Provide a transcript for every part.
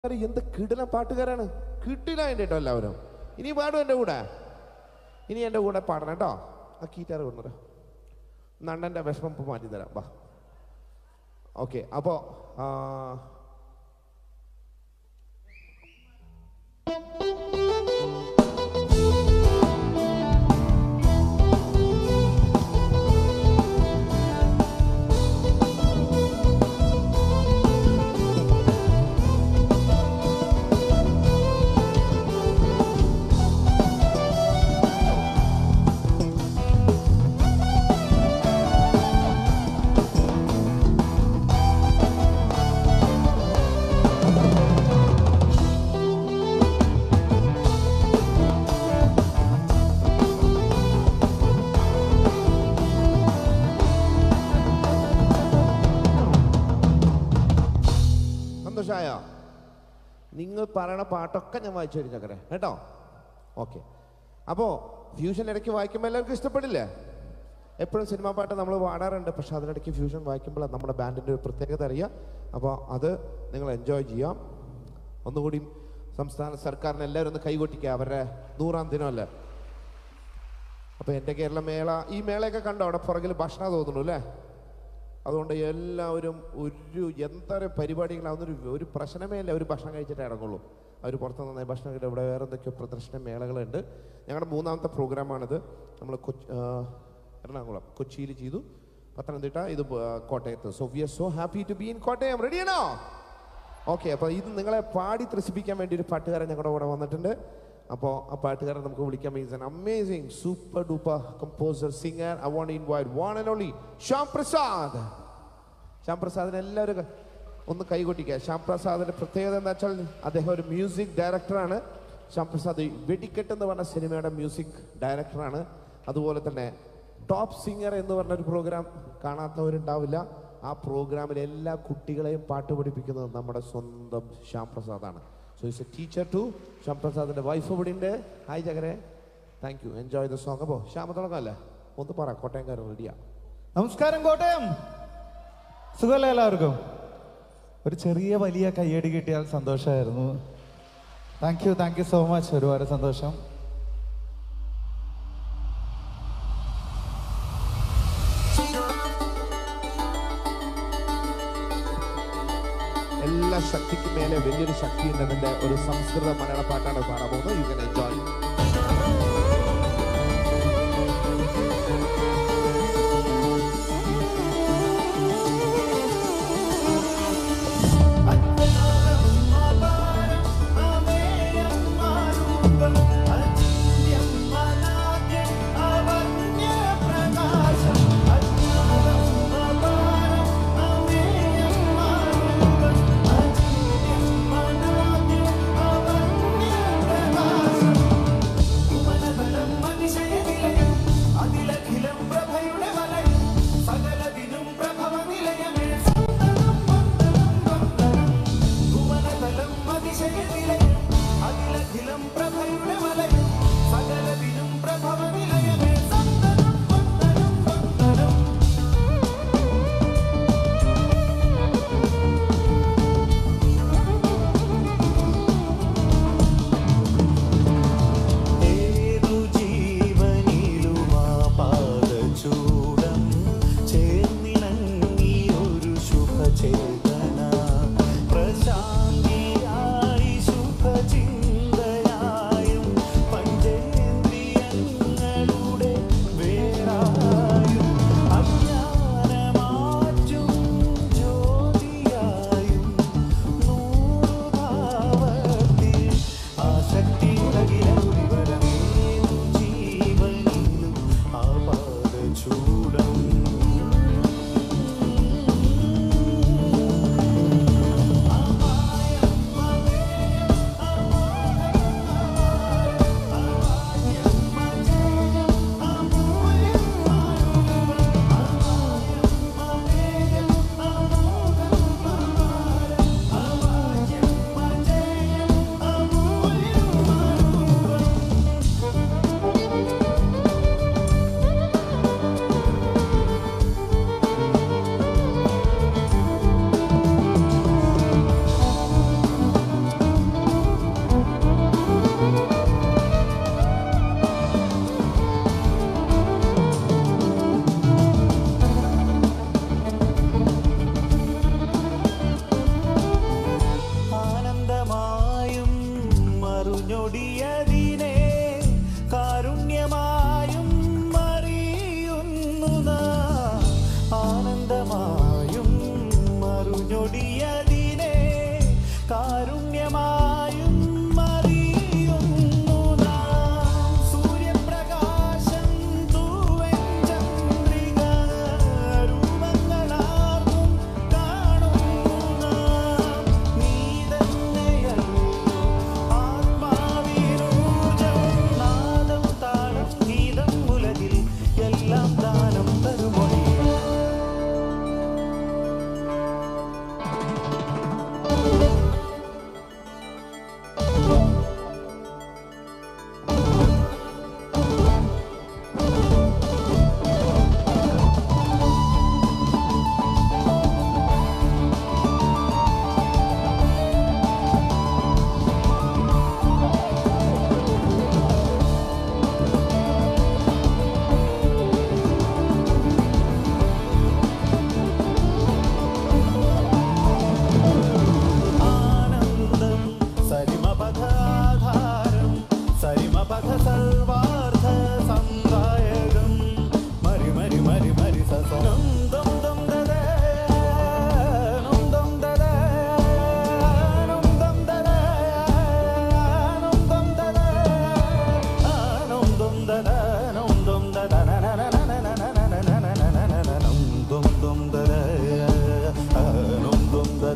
അരെ, എന്ത് കിടിലൻ പാട്ടുകാരാണ് കിട്ടില്ല കേട്ടോ എല്ലാവരും ഇനി പാടും എൻ്റെ കൂടെ ഇനി എൻ്റെ കൂടെ പാടണം കേട്ടോ ആ കീറ്റാറ് കൊണ്ടുവരാം നണ്ണൻ്റെ വിഷമം ഇപ്പം മാറ്റി തരാം വാ ഓക്കെ അപ്പോൾ സന്തോഷമായോ നിങ്ങൾ പറയണ പാട്ടൊക്കെ ഞാൻ വായിച്ചു കഴിഞ്ഞ ചക്കരെ കേട്ടോ ഓക്കെ അപ്പോൾ ഫ്യൂഷൻ ഇടയ്ക്ക് വായിക്കുമ്പോൾ എല്ലാവർക്കും ഇഷ്ടപ്പെടില്ലേ എപ്പോഴും സിനിമാ പാട്ട് നമ്മൾ പാടാറുണ്ട് പക്ഷെ അതിനിടയ്ക്ക് ഫ്യൂഷൻ വായിക്കുമ്പോൾ നമ്മുടെ ബാൻഡിൻ്റെ ഒരു പ്രത്യേകത അറിയാം അപ്പോൾ അത് നിങ്ങൾ എൻജോയ് ചെയ്യാം ഒന്നുകൂടി സംസ്ഥാന സർക്കാരിന് എല്ലാവരും ഒന്ന് കൈകൊട്ടിക്കുക അവരുടെ നൂറാം ദിനമല്ലേ അപ്പോൾ എൻ്റെ കേരള മേള ഈ മേളയൊക്കെ കണ്ടോ അവിടെ പുറകിൽ ഭക്ഷണം തോന്നുന്നു അല്ലേ അതുകൊണ്ട് എല്ലാവരും ഒരു എന്തൊരു പരിപാടികളാവുന്നൊരു ഒരു പ്രശ്നമേ ഇല്ല ഒരു ഭക്ഷണം കഴിച്ചിട്ടേ ഇറങ്ങുള്ളൂ അവർ പുറത്ത് നന്നായി ഭക്ഷണം കഴിച്ചിട്ട് ഇവിടെ വേറെ എന്തൊക്കെയോ പ്രദർശന മേളകളുണ്ട് ഞങ്ങളുടെ മൂന്നാമത്തെ പ്രോഗ്രാമാണിത് നമ്മൾ കൊച്ചി ആ, എറണാകുളം കൊച്ചിയിൽ ചെയ്തു പത്തനംതിട്ട ഇത് ആ, കോട്ടയത്ത് so we are so happy to be in Kottayam റെഡിയാണോ ഓക്കെ അപ്പോൾ ഇത് നിങ്ങളെ പാടി ത്രസിപ്പിക്കാൻ വേണ്ടി ഒരു പാട്ടുകാരൻ ഞങ്ങളുടെ കൂടെ വന്നിട്ടുണ്ട് അപ്പോൾ ആ പാട്ടുകാരൻ നമുക്ക് വിളിക്കാൻ means an amazing super duper composer singer I want invite one and only Shyam Prasad Shyam പ്രസാദിന് എല്ലാവരും ക- ഒന്ന് കൈകൊട്ടിക്കുക ശ്യാം പ്രസാദിന്റെ പ്രത്യേകത എന്താ വെച്ചാൽ അദ്ദേഹം ഒരു മ്യൂസിക് ഡയറക്ടറാണ് ശ്യാം പ്രസാദ് വെടിക്കെട്ട് എന്ന് പറഞ്ഞ സിനിമയുടെ മ്യൂസിക് ഡയറക്ടറാണ് അതുപോലെ തന്നെ ടോപ്പ് സിംഗർ എന്ന് പറഞ്ഞ ഒരു പ്രോഗ്രാം കാണാത്തവരുണ്ടാവില്ല ആ പ്രോഗ്രാമിൽ എല്ലാ കുട്ടികളെയും പാട്ട് പഠിപ്പിക്കുന്നത് നമ്മുടെ സ്വന്തം ശ്യാം പ്രസാദാണ് so is a teacher to Shyam പ്രസാദിന്റെ വൈഫ് ഇവിടെ ഉണ്ട് ഹായ് ജഗരെ thank you enjoy the song അപ്പോൾ ശ്യാമ തുടങ്ങാമല്ലേ ഒന്ന് പറ കോട്ടയംകാരൻ റെഡിയാ നമസ്കാരം കോട്ടയം സുഖമല്ലേ എല്ലാവർക്കും ഒരു ചെറിയ വലിയ കയ്യടി കിട്ടിയാൽ സന്തോഷമായിരുന്നു thank you thank you so much ഒരുപാട് സന്തോഷം എല്ലാ ശക്തിക്കും മേലെ വലിയൊരു ശക്തി ഉണ്ടെന്നതിന്റെ ഒരു സംസ്കൃത മലയാള പാട്ടാണ് പാടാൻ പോകുന്നത് യു കൻ എൻജോയ് Thank മറുഞ്ഞൊടിയതിനെ കാരുണ്യമായും അറിയുന്നു നാം. ആനന്ദമായും മറുഞ്ഞൊടിയതിനെ കാരുണ്യമായും അറിയുന്നു നാം. സൂര്യപ്രകാശം തൂവൻ ചന്ദ്രിക രൂപങ്ങളാർന്നും കാണുന്നു നാം. നീ തന്നെയല്ലോ ആത്മാവിനൂർജം നാദം താളം ഗീതം ഉലകിൽ എല്ലാം ദാനം തരുമൊഴി ആനന്ദം സരിമപഥാധാരം സരിമപഥ സർവാർത്ഥ സംദായകം മരി മരി മരി മരി സസം ദം ദം ദദ നം ദം ദദ നം ദം ദദ നം ദം ദദ നം ദം ദദ നം ദം ദദ നം ദം ദം ദദ നം ദം ദദ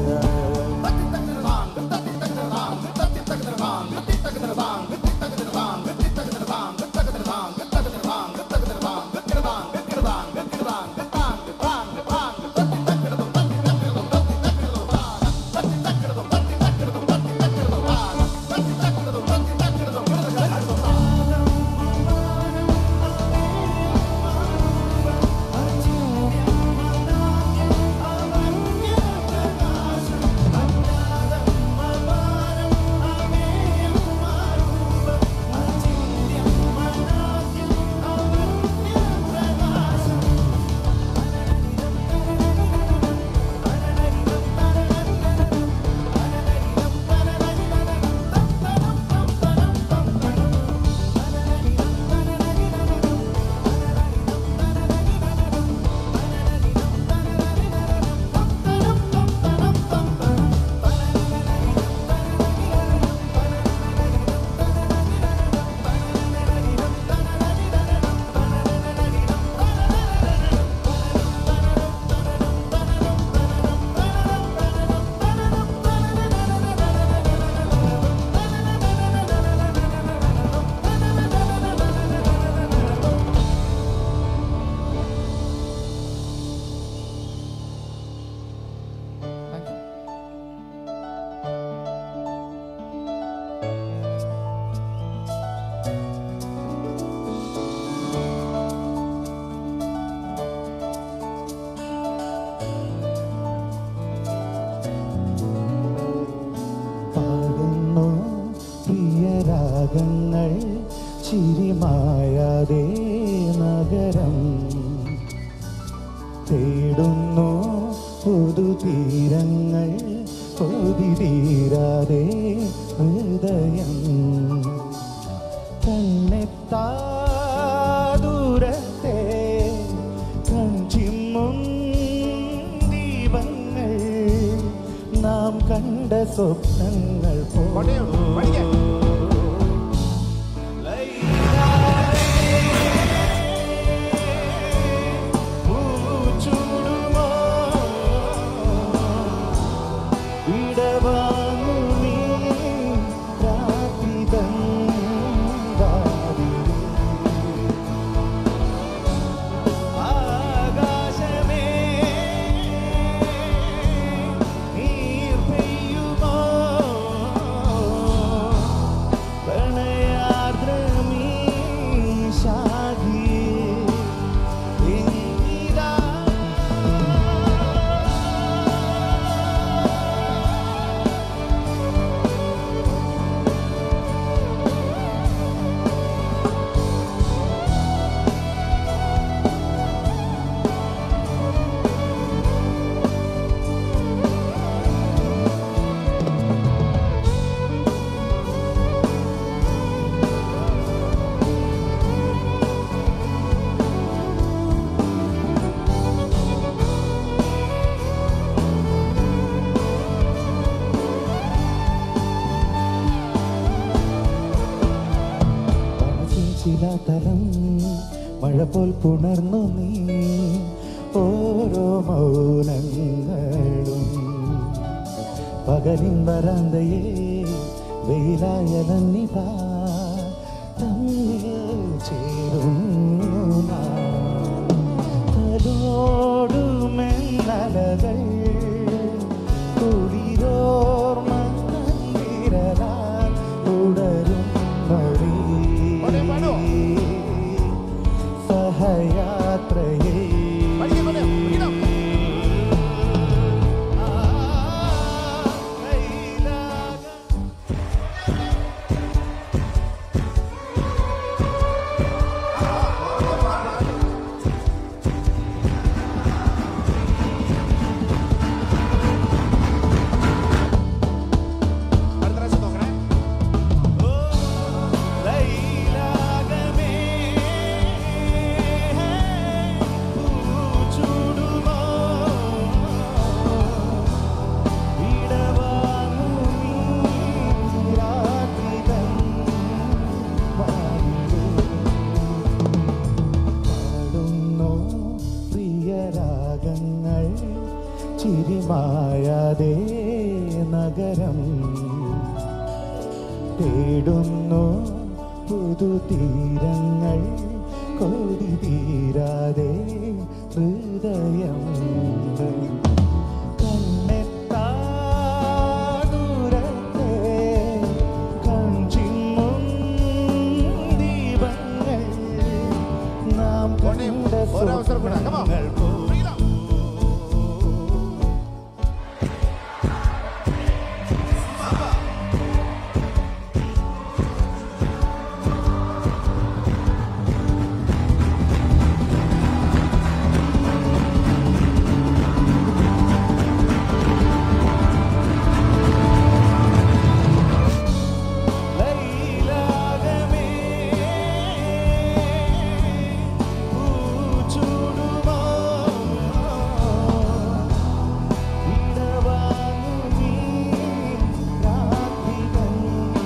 പാടുന്നു പ്രിയരാഗങ്ങൾ ചിരിമായാതെ നഗരം തേടുന്നു പുതുതീരങ്ങൾ പൊതിതീരാതെ ഹൃദയം കണ്ണെത്താ ദൂരത്തെ കൺചിമ്മും ദീപങ്ങൾ നാം കണ്ട സ്വപ്നങ്ങൾ പണിയോ? പണിക്ക്. ഇടവാങ്ങു നീ രാത്രി തൻ വാതിലിൽ. ആകാശമേ നീർ പെയ്യുമോ ശിലാതലം മഴ പോൽ പുണർന്നു നീ ഓരോ മൗനങ്ങളും പകലിൻ വരാന്തയെ വെയിലായലന്നിതാ തമ്മിൽ ചേരുന്നു നാം. തലോടുമെന്നലകൾ കുളിരോർമ്മ വിരലാൽ ഉടരും വഴി പാടേ, പാടോ. സഹയാത്രയെ പഠിക്കാം, പഠിക്കാം, പഠിക്കണം. ആ, കൈലാക അടുത്ത പ്രാവശ്യം നോക്കണേ ലൈലാകമേ പൂച്ചൂടുമോ ഇടവാങ്ങു നീ രാത്രി തൻ പാടുന്നു പ്രിയരാഗങ്ങൾ ചിരിമായാതെ നഗരം തേടുന്നു പുതുതീരങ്ങൾ കൊടി തീരാതെ ഹൃദയം കണ്ണെത്താ ദൂരത്തെ കൺചിമ്മും ദീപങ്ങൾ നാം പോട്ടെ, കണ്ട ഒരവസരം കൂടെ. Come on. സ്വപ്നങ്ങൾ പോ Bring it up. ലൈലാകമേ പൂച്ചൂടുമോ ഇടവാങ്ങു നീ രാത്രികൾ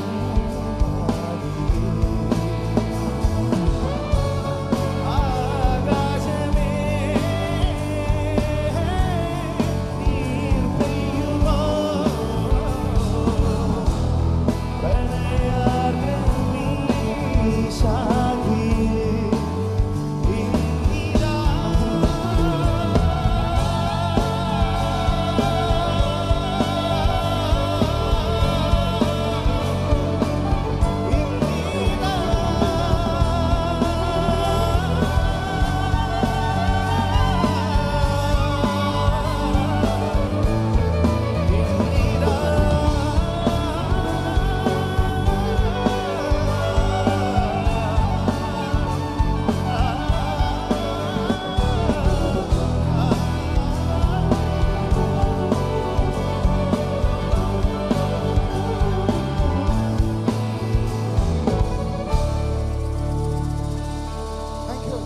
ആകാശമേ നീർ പെയ്യുമോ Thank you.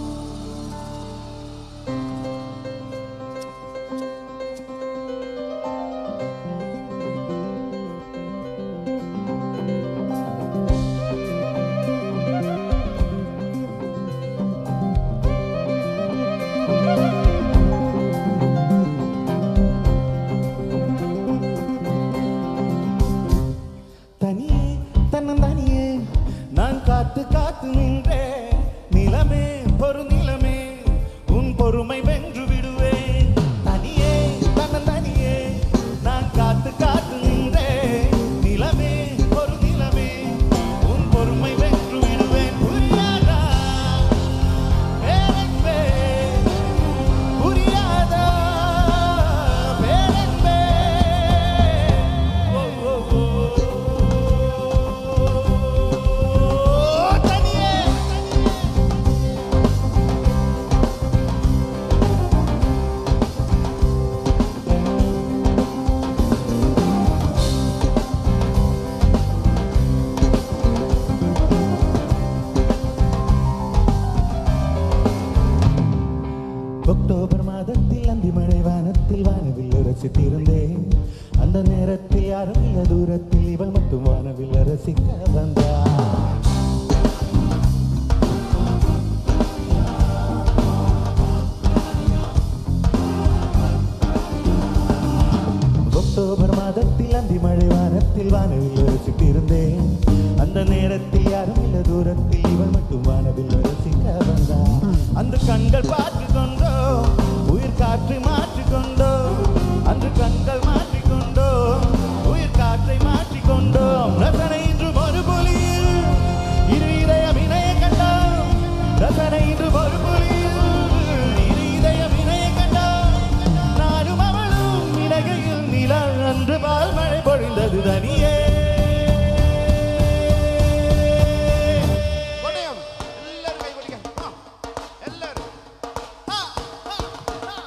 தனியே தன்னந்தனியே நான் காத்து காத்து நின்றேன் நிலமே பொறு நிலமே உன் பொறுமை வென்று விடுவேன் தனியே தன்னந்தனியே நான் காத்து காத்து நின்றேன் நிலமே பொறு நிலமே உன் பொறுமை வென்று விடுவேன் புரியாதா பேரன்பே புரியாதா பேரன்பே ஓ ஓ ஓ தனியே ஒக்டோபர் மாதத்தில் அந்தி மழை வானத்தில் வானவில் ரசித்திருந்தேன் அந்த நேரத்தில் யாரும் இல்ல தூரத்தில் இவள் மட்டும் வானவில் ரசிக்க வந்தார் அக்டோபர் மாதத்தில் அந்தி மழை வானத்தில் வானவில் ரசித்திருந்தேன் அந்த நேரத்தில் யாரும் இல்ல தூரத்தில் இவள் மட்டும் வானவில் ரசிக்க வந்தா அந்த கண்கள் பார்த்து கொண்டோ உயிர் காற்றை மாற்றிக்கொண்டோ அன்று கண்கள் மாற்றிக்கொண்டோ உயிர் காற்றை மாற்றிக்கொண்டோம் ரசனை இன்று மறுபொலியில் இரு இதயம் இணைய கண்டோம் ரசனை இன்று மறுபொலியில் இரு இதயம் இணைய கண்டோம் நானும் அவளும் இலகையில் நிலா அன்று பால் மழை பொழிந்தது தனியே കോട്ടയം എല്ലാവരും കൈ കൊട്ടിക്കാം ആ, എല്ലാവരും ആ, ആ, ആ.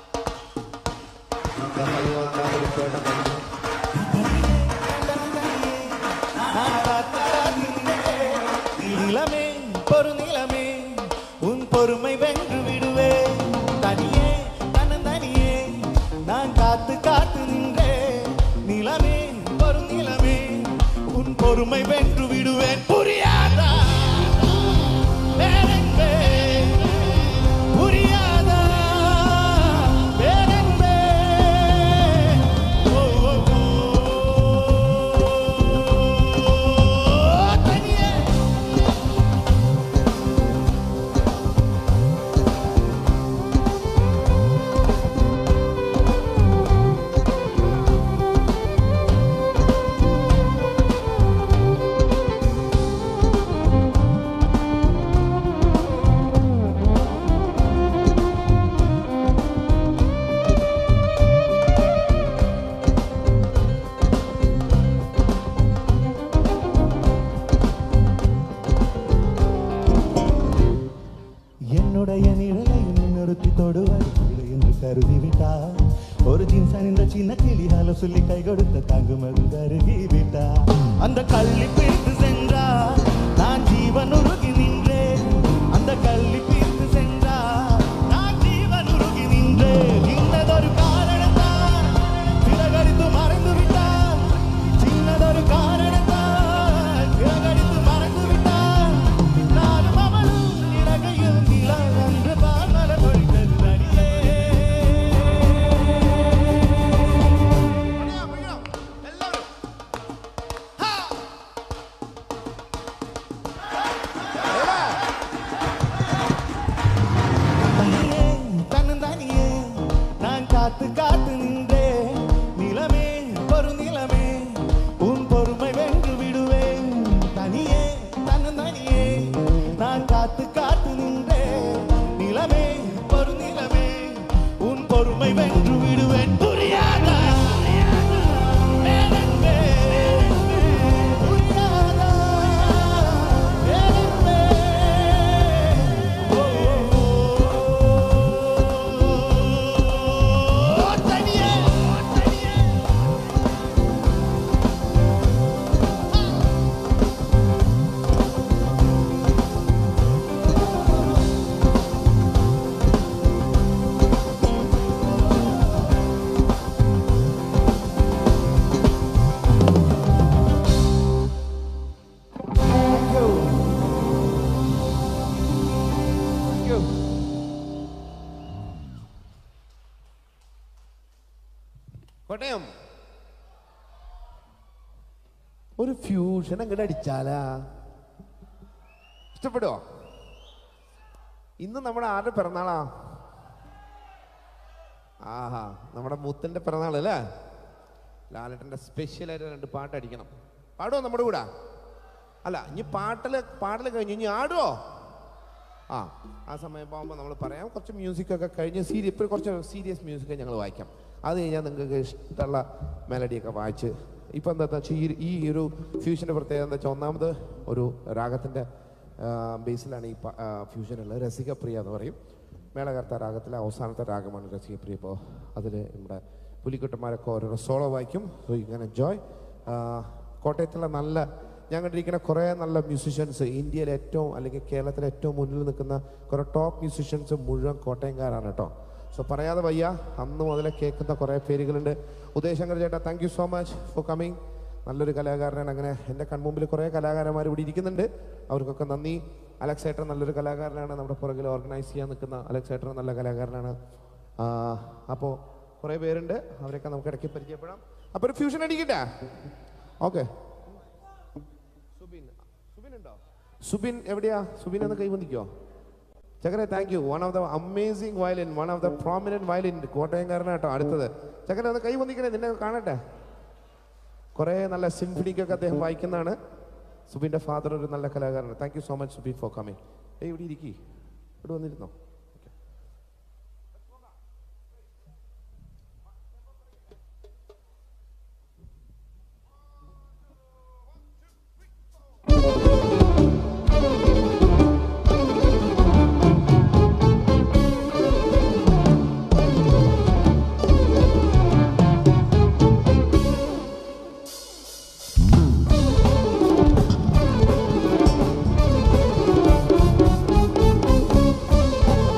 நிலமே பொறு நிலமே உன் பொறுமை வென்று விடுவே தனியே தனியே நான் காத்து காத்து நின்றே நிலமே பொறு நிலமே உன் பொறுமை வென்று விடுவேன் புரியாதா வேறென்பே, புரியாதா வேறென்பே. ஓ, ஓ, ஓ, தனியே என்னுடைய நிழலை நிறுத்தி தொடுவார் என்று கருதி விட்டார் ஒரு ஜீன்ஸ் அணிந்த சின்ன கிளியால சொல்லி கை கொடுத்த தாங்கும் அது கருகி விட்டா அந்த கள்ளி பிரித்து சென்றா நான் ஜீவன் உருகி நின்றேன் அந்த கள்ளி பிரித்து சென்றா நான் ஜீவன் உருகி நின்றேன் இன்னதொரு காரணத்தான் சிறகடித்து மறைந்து விட்டான் சின்னதொரு காரணத்தான் சிறகடித்து மறைந்து விட்டான் நானும் அவளும் இறகையில் நிலா என்று பாமர பொழிந்தது தனியே പണിയാം, പണിയാം. എല്ലാവരും. ഹാ. എവിടെ? தனியே தன்னந்தனியே நான் காத்து காத்து நின்றேன் நிலமே ஒரு நிலமே உன் பொறுமை வென்று விடுவேன் தனியே தன்னந்தனியே நான் காத்து காத்து நின்றேன் நிலமே ஒரு நிலமே உன் பொறுமை வென்று விடுவேன் புரியாதா வேறென்பே, புரியாதா வேறென்பே. ஓ, ஓ, தனியே தனியே Thank you. Thank you. Kottayam ഒരു ഫ്യൂഷൻ അങ്ങോട്ട് അടിച്ചാലാ ഇഷ്ടപ്പെടുവോ ഇന്ന് നമ്മുടെ ആരുടെ പിറന്നാളാ ആഹാ നമ്മുടെ മുത്തിന്റെ പിറന്നാൾ അല്ലേ ലാലേട്ടന്റെ സ്പെഷ്യൽ ആയിട്ട് രണ്ട് പാട്ട് അടിക്കണം പാടുവോ നമ്മുടെ കൂടെ അല്ല ഇനി പാട്ടില് പാടല് കഴിഞ്ഞു ഇനി ആടുവോ ആ ആ സമയം പോകുമ്പോൾ നമ്മൾ പറയാം കുറച്ച് മ്യൂസിക് ഒക്കെ കഴിഞ്ഞ് സീരി ഇപ്പോൾ കുറച്ച് സീരിയസ് മ്യൂസിക് ഞങ്ങൾ വായിക്കാം അത് കഴിഞ്ഞാൽ നിങ്ങൾക്ക് ഇഷ്ടമുള്ള മെലഡിയൊക്കെ വായിച്ച് ഇപ്പം എന്താ വെച്ചാൽ ഈ ഈ ഒരു ഫ്യൂഷൻ്റെ പ്രത്യേകത എന്താ വെച്ചാൽ ഒന്നാമത് ഒരു രാഗത്തിൻ്റെ ബേസിലാണ് ഈ ഫ്യൂഷൻ ഉള്ളത് രസികപ്രിയ എന്ന് പറയും മേളകർത്ത രാഗത്തിലെ അവസാനത്തെ രാഗമാണ് രസികപ്രിയ ഇപ്പോൾ അതിൽ നമ്മുടെ പുലിക്കുട്ടന്മാരൊക്കെ ഓരോരോ സോളോ വായിക്കും സോ യു ക്യാൻ എൻജോയ് കോട്ടയത്തുള്ള നല്ല ഞാൻ കണ്ടിരിക്കുന്ന കുറേ നല്ല മ്യൂസിഷ്യൻസ് ഇന്ത്യയിലെ ഏറ്റവും അല്ലെങ്കിൽ കേരളത്തിലെ ഏറ്റവും മുന്നിൽ നിൽക്കുന്ന കുറേ ടോപ്പ് മ്യൂസിഷ്യൻസ് മുഴുവൻ കോട്ടയംകാരാണ് കേട്ടോ സോ പറയാതെ വയ്യ അന്ന് മുതലേ കേൾക്കുന്ന കുറേ പേരുകളുണ്ട് ഉദയശങ്കർ ചേട്ടാ thank you so much for coming നല്ലൊരു കലാകാരനാണ് അങ്ങനെ എൻ്റെ കൺമുമ്പിൽ കുറേ കലാകാരന്മാർ ഇവിടെ ഇരിക്കുന്നുണ്ട് അവർക്കൊക്കെ നന്ദി അലക്സ് ഏട്ടൻ നല്ലൊരു കലാകാരനാണ് നമ്മുടെ പുറകിൽ ഓർഗനൈസ് ചെയ്യാൻ നിൽക്കുന്ന അലക്സ് ഏട്ടൻ നല്ല കലാകാരനാണ് അപ്പോൾ കുറേ പേരുണ്ട് അവരൊക്കെ നമുക്ക് ഇടയ്ക്ക് പരിചയപ്പെടാം അപ്പൊ ഒരു ഫ്യൂഷൻ അടിക്കട്ടെ ഓക്കെ സുബിൻ സുബിൻ ഉണ്ടോ സുബിൻ എവിടെയാ സുബിൻ ഒന്ന് കൈവന്നിക്കോ ചക്കരെ thank you one of the amazing violin one of the prominent violin കോട്ടയംകാരനാട്ടോ അടുത്തത് ചക്കരെ ഒന്ന് കൈ വന്നിക്കണേ നിന്നെ കാണട്ടെ കുറേ നല്ല സിംഫണിക്കൊക്കെ അദ്ദേഹം വായിക്കുന്നതാണ് സുബിൻ്റെ ഫാദർ ഒരു നല്ല കലാകാരനാണ് thank you so much Subin for coming ഏയ് ഇവിടെ ഇരിക്കി ഇവിടെ വന്നിരുന്നോ Thank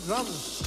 drums.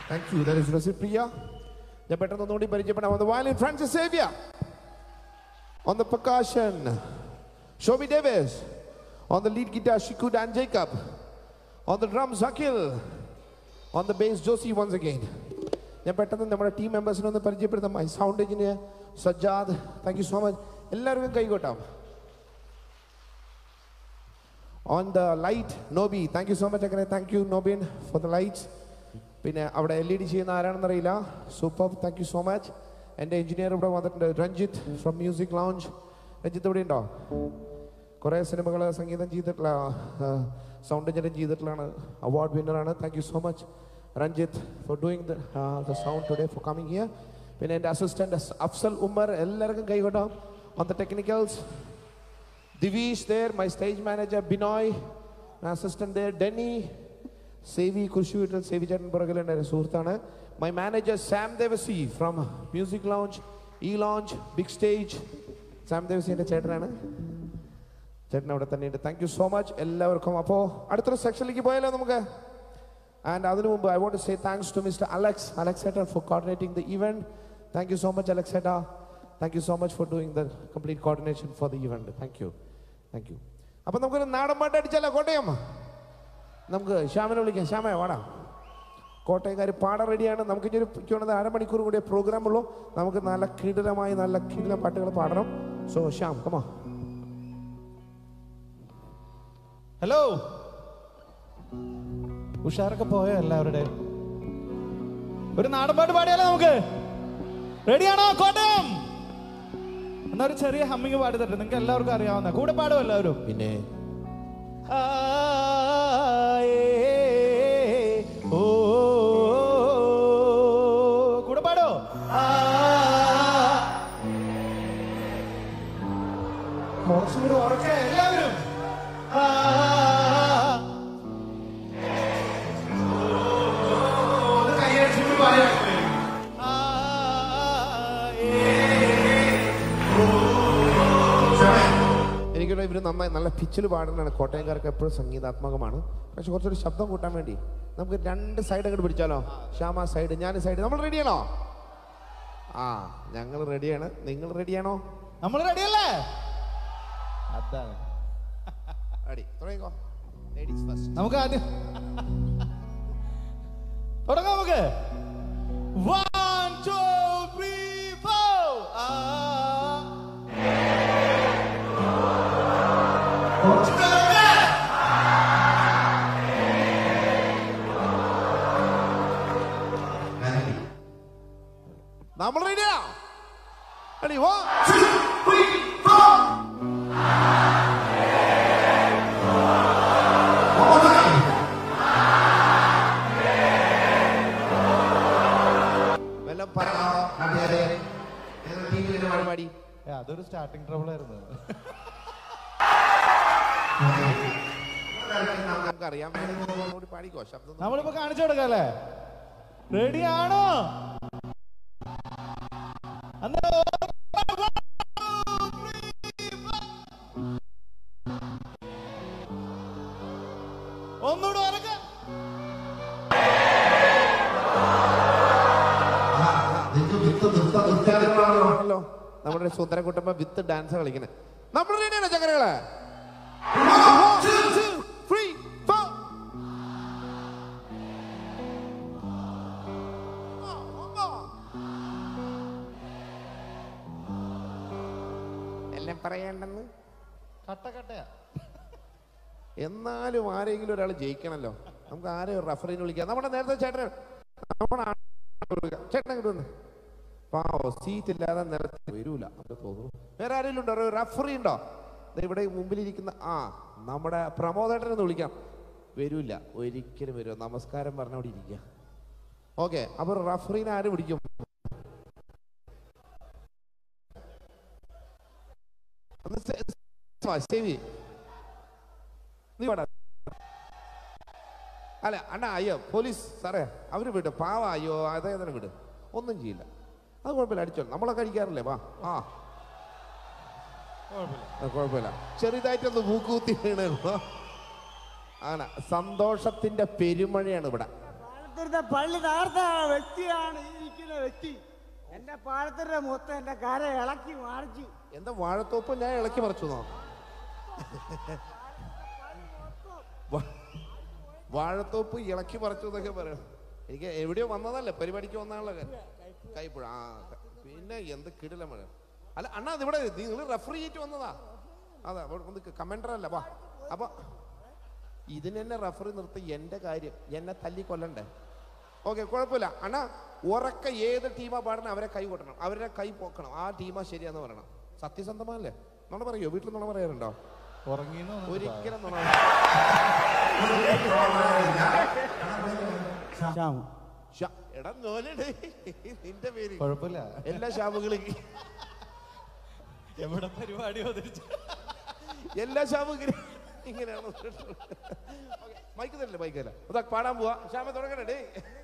Thank you that is Rasipriya ഞാൻ പെട്ടെന്ന് ഒന്നുകൂടി പരിചയപ്പെടാം ഓൺ ദ വയലിൻ ഫ്രാൻസിസ് സേവ്യ on the percussion Shoby Davis on the lead guitar Shikku Dan Jacob on the drum സക്കിൽ on the bass Josy once again ഞാൻ പെട്ടെന്ന് നമ്മുടെ ടീം മെമ്പേഴ്സിനെ ഒന്ന് പരിചയപ്പെടുത്താം my sound engineer Sajjad thank you so much എല്ലാവർക്കും കൈകൊട്ടാം on the light Noby thank you so much അങ്ങനെ thank you Nobin for the lights പിന്നെ അവിടെ എൽ ഇ ഡി ചെയ്യുന്ന ആരാണെന്നറിയില്ല super thank you so much എൻ്റെ എഞ്ചിനീയർ ഇവിടെ വന്നിട്ടുണ്ട് Ranjith from Music Lounge Ranjith ഇവിടെ ഉണ്ടോ കുറേ സിനിമകൾ സംഗീതം ചെയ്തിട്ടുള്ള സൗണ്ട് എഞ്ചിനീയർ ചെയ്തിട്ടുള്ളതാണ് അവാർഡ് വിന്നറാണ് thank you so much Ranjith for doing the sound today for coming here പിന്നെ എൻ്റെ അസിസ്റ്റൻറ്റ് അഫ്സൽ ഉമ്മർ എല്ലാവർക്കും കൈകൊട്ടാം on the technicals Divish there, my stage manager Binoy, my assistant there Denny, Sevi കുരിശു വീട്ടിൽ സേവി ചേട്ടൻ പുറകിലുണ്ട് എൻ്റെ സുഹൃത്താണ് my manager Sam Devasy from Music Lounge E lounge big stage Sam Devasy എൻ്റെ ചേട്ടനാണ് ചേട്ടൻ അവിടെ തന്നെയുണ്ട് താങ്ക് യു സോ മച്ച് എല്ലാവർക്കും അപ്പോൾ അടുത്തൊരു സെക്ഷനിലേക്ക് പോയാലോ നമുക്ക് ആൻഡ് അതിനു മുമ്പ് I want say thanks to mister Alex Alex ഏട്ടൻ for coordinating the event thank you so much Alex ഏട്ടാ thank you so much for doing the complete coordination for the event thank you thank you അപ്പം നമുക്കൊരു നാടൻ പാട്ട് അടിച്ചാലോ കോട്ടയം നമുക്ക് ശ്യാമനെ വിളിക്കാം ശ്യാമ വാടാ കോട്ടയംകാർ പാടാൻ റെഡിയാണ് നമുക്ക് ഇനി ഒരു എനിക്കുള്ളത് അരമണിക്കൂർ കൂടിയ പ്രോഗ്രാം ഉള്ളൂ നമുക്ക് നല്ല കിടിലമായി നല്ല കിടിലം പാട്ടുകൾ പാടണം സോ ശ്യാം കമാ ഹലോ ഉഷാറൊക്കെ പോയോ എല്ലാവരുടെ ഒരു നാടൻപാട്ട് പാടിയാലോ നമുക്ക് റെഡിയാണോ കോട്ടയം എന്നാ ഒരു ചെറിയ ഹമ്മിങ് പാടി തട്ടെ നിങ്ങൾക്ക് എല്ലാവർക്കും അറിയാവുന്ന കൂടെ പാടും എല്ലാവരും പിന്നെ ആ, ഏ, ഓ, കൂടെ പാടോ ആ, കുറച്ചും കൂടി ഉറക്കെ എല്ലാവരും ആ, ഒന്ന് കൈയടിച്ചിട്ട് പാടിയാ മതി. ആ, ഏ, എനിക്കുള്ള ഇവർ നന്നായി നല്ല പിച്ചിൽ പാടുന്നതാണ് കോട്ടയംകാർക്ക് എപ്പോഴും സംഗീതാത്മകമാണ് പക്ഷെ കുറച്ചൊരു ശബ്ദം കൂട്ടാൻ വേണ്ടി നമുക്ക് രണ്ട് സൈഡ് അങ്ങോട്ട് പിടിച്ചാലോ ശ്യാമ സൈഡ് ഞാൻ സൈഡ് നമ്മൾ റെഡിയാണോ ആ ഞങ്ങൾ റെഡിയാണ് നിങ്ങൾ റെഡിയാണോ നമ്മൾ റെഡിയല്ലേ അതാണ് റെഡി തുടങ്ങിക്കോ ലേഡീസ് ഫസ്റ്റ് നമുക്ക് ആദ്യം തുടങ്ങാം നമുക്ക് വൺ ടു ത്രീ ഫോർ നമ്മൾ റെഡിയാ റെഡി വൺ വല്ലതും പറയണോ നാട്ടുകാരെ ഏതൊരു ടീമിലെ പരിപാടി അതൊരു സ്റ്റാർട്ടിങ് ട്രബിൾ ആയിരുന്നു നമുക്കറിയാം കൂടി പാടിക്കോ ശബ്ദം നമ്മളിപ്പോ കാണിച്ചു കൊടുക്കാം അല്ലേ റെഡിയാണോ ഒന്നുകൂടെ ഉറക്ക ആണല്ലോ നമ്മുടെ സുന്ദര കുട്ടമ്മ വിത്ത് ഡാൻസ് കളിക്കുന്നത് നമ്മൾ റെഡിയാണോ ചക്കരകളെ എല്ലാം പറയണ്ടെന്ന് കട്ട കട്ടയാ എന്നാലും ആരെങ്കിലും ഒരാൾ ജയിക്കണല്ലോ നമുക്ക് ആരെയും ഒരു റഫറിനെ വിളിക്കാം നമ്മുടെ നേരത്തെ ചേട്ടൻ നമ്മുടെ ആളെ വിളിക്കാം. ചേട്ടൻ ഇങ്ങോട്ട് വന്ന് പാവോ സീറ്റ് ഇല്ലാതെ നിരത്തി വരൂല അത് തോന്നുന്നു വേറെ ആരെങ്കിലും ഉണ്ടോ ഒരു റഫറി ഉണ്ടോ ദേ ഇവിടെ മുമ്പിലിരിക്കുന്ന ആ നമ്മുടെ പ്രമോദേട്ടനെ ഒന്ന് വിളിക്കാം വരൂല ഒരിക്കലും വരുമോ നമസ്കാരം പറഞ്ഞോടെ ഇരിക്കുക ഓക്കെ അപ്പൊ റഫറീനെ ആര് പിടിക്കും ഒന്ന് സേ- വാ, സേവ് ചെയ്യ്. നീ വേടാ അല്ല അണ്ണാ അയ്യോ പോലീസ് സാറേ അവര് വിട് പാവ അയ്യോ അതേതന്നെ വിട് ഒന്നും ചെയ്യില്ല അത് കുഴപ്പമില്ല അടിച്ചോ നമ്മളൊക്കെ അടിക്കാറില്ലേ വാ ആ അത് കുഴപ്പമില്ല ചെറുതായിട്ടൊന്ന് മൂക്കുകുത്തി വീണു അങ്ങനെ സന്തോഷത്തിന്റെ പെരുമഴയാണ് ഇവിടെ പാടത്തിന്റെ പള്ളി തകർത്ത വ്യക്തിയാണ് ഈ ഇരിക്കുന്ന വ്യക്തി എന്റെ പാടത്തിന്റെ മൊത്തം എന്റെ കര ഇളക്കി മാറിച്ചു എന്താ വാഴത്തോപ്പ് ഞാൻ ഇളക്കി മറിച്ചു നോ വാ- വാഴത്തോപ്പ് ഇളക്കി പറിച്ചു എന്നൊക്കെ പറയും എനിക്ക് എവിടെയോ വന്നതല്ലേ പരിപാടിക്ക് വന്നാണല്ലോ കൈപ്പുഴ ആ ക- പിന്നെ എന്ത് കിടില മഴ അല്ല അണ്ണാ അത് ഇവിടെ നിങ്ങൾ റെഫർ ചെയ്തിട്ട് വന്നതാ അതാ ഒന്ന് കമന്റർ അല്ല വാ അപ്പൊ ഇതിന് എന്നെ റെഫറി നിർത്തി എന്റെ കാര്യം എന്നെ തല്ലി കൊല്ലണ്ടേ ഓക്കെ കുഴപ്പമില്ല അണ്ണാ ഉറക്ക ഏത് ടീമാ പാടണം അവരെ കൈ കൊട്ടണം അവരുടെ കൈ പൊക്കണം ആ ടീമാ ശരിയാന്ന് പറയണം സത്യസന്ധമല്ലേ നുണ പറയോ വീട്ടിൽ നുണ പറയാറുണ്ടോ ഉറങ്ങിയെന്ന് തോന്നുന്നു. ഒരിക്കലും നുണ ശ്യാമു ശ്ശ, എടാ നോലടേ നിന്റെ പേര് കുഴപ്പമില്ല എല്ലാ ഷാമുകളും എവിടെ പരിപാടി അവതരിച്ചു എല്ലാ ഷാമുകളും ഇങ്ങനെയാണ് മൈക്ക് തരില്ല മൈക്ക് തരില്ല അതാ പാടാൻ പോവാ ഷാമ തുടങ്ങണേ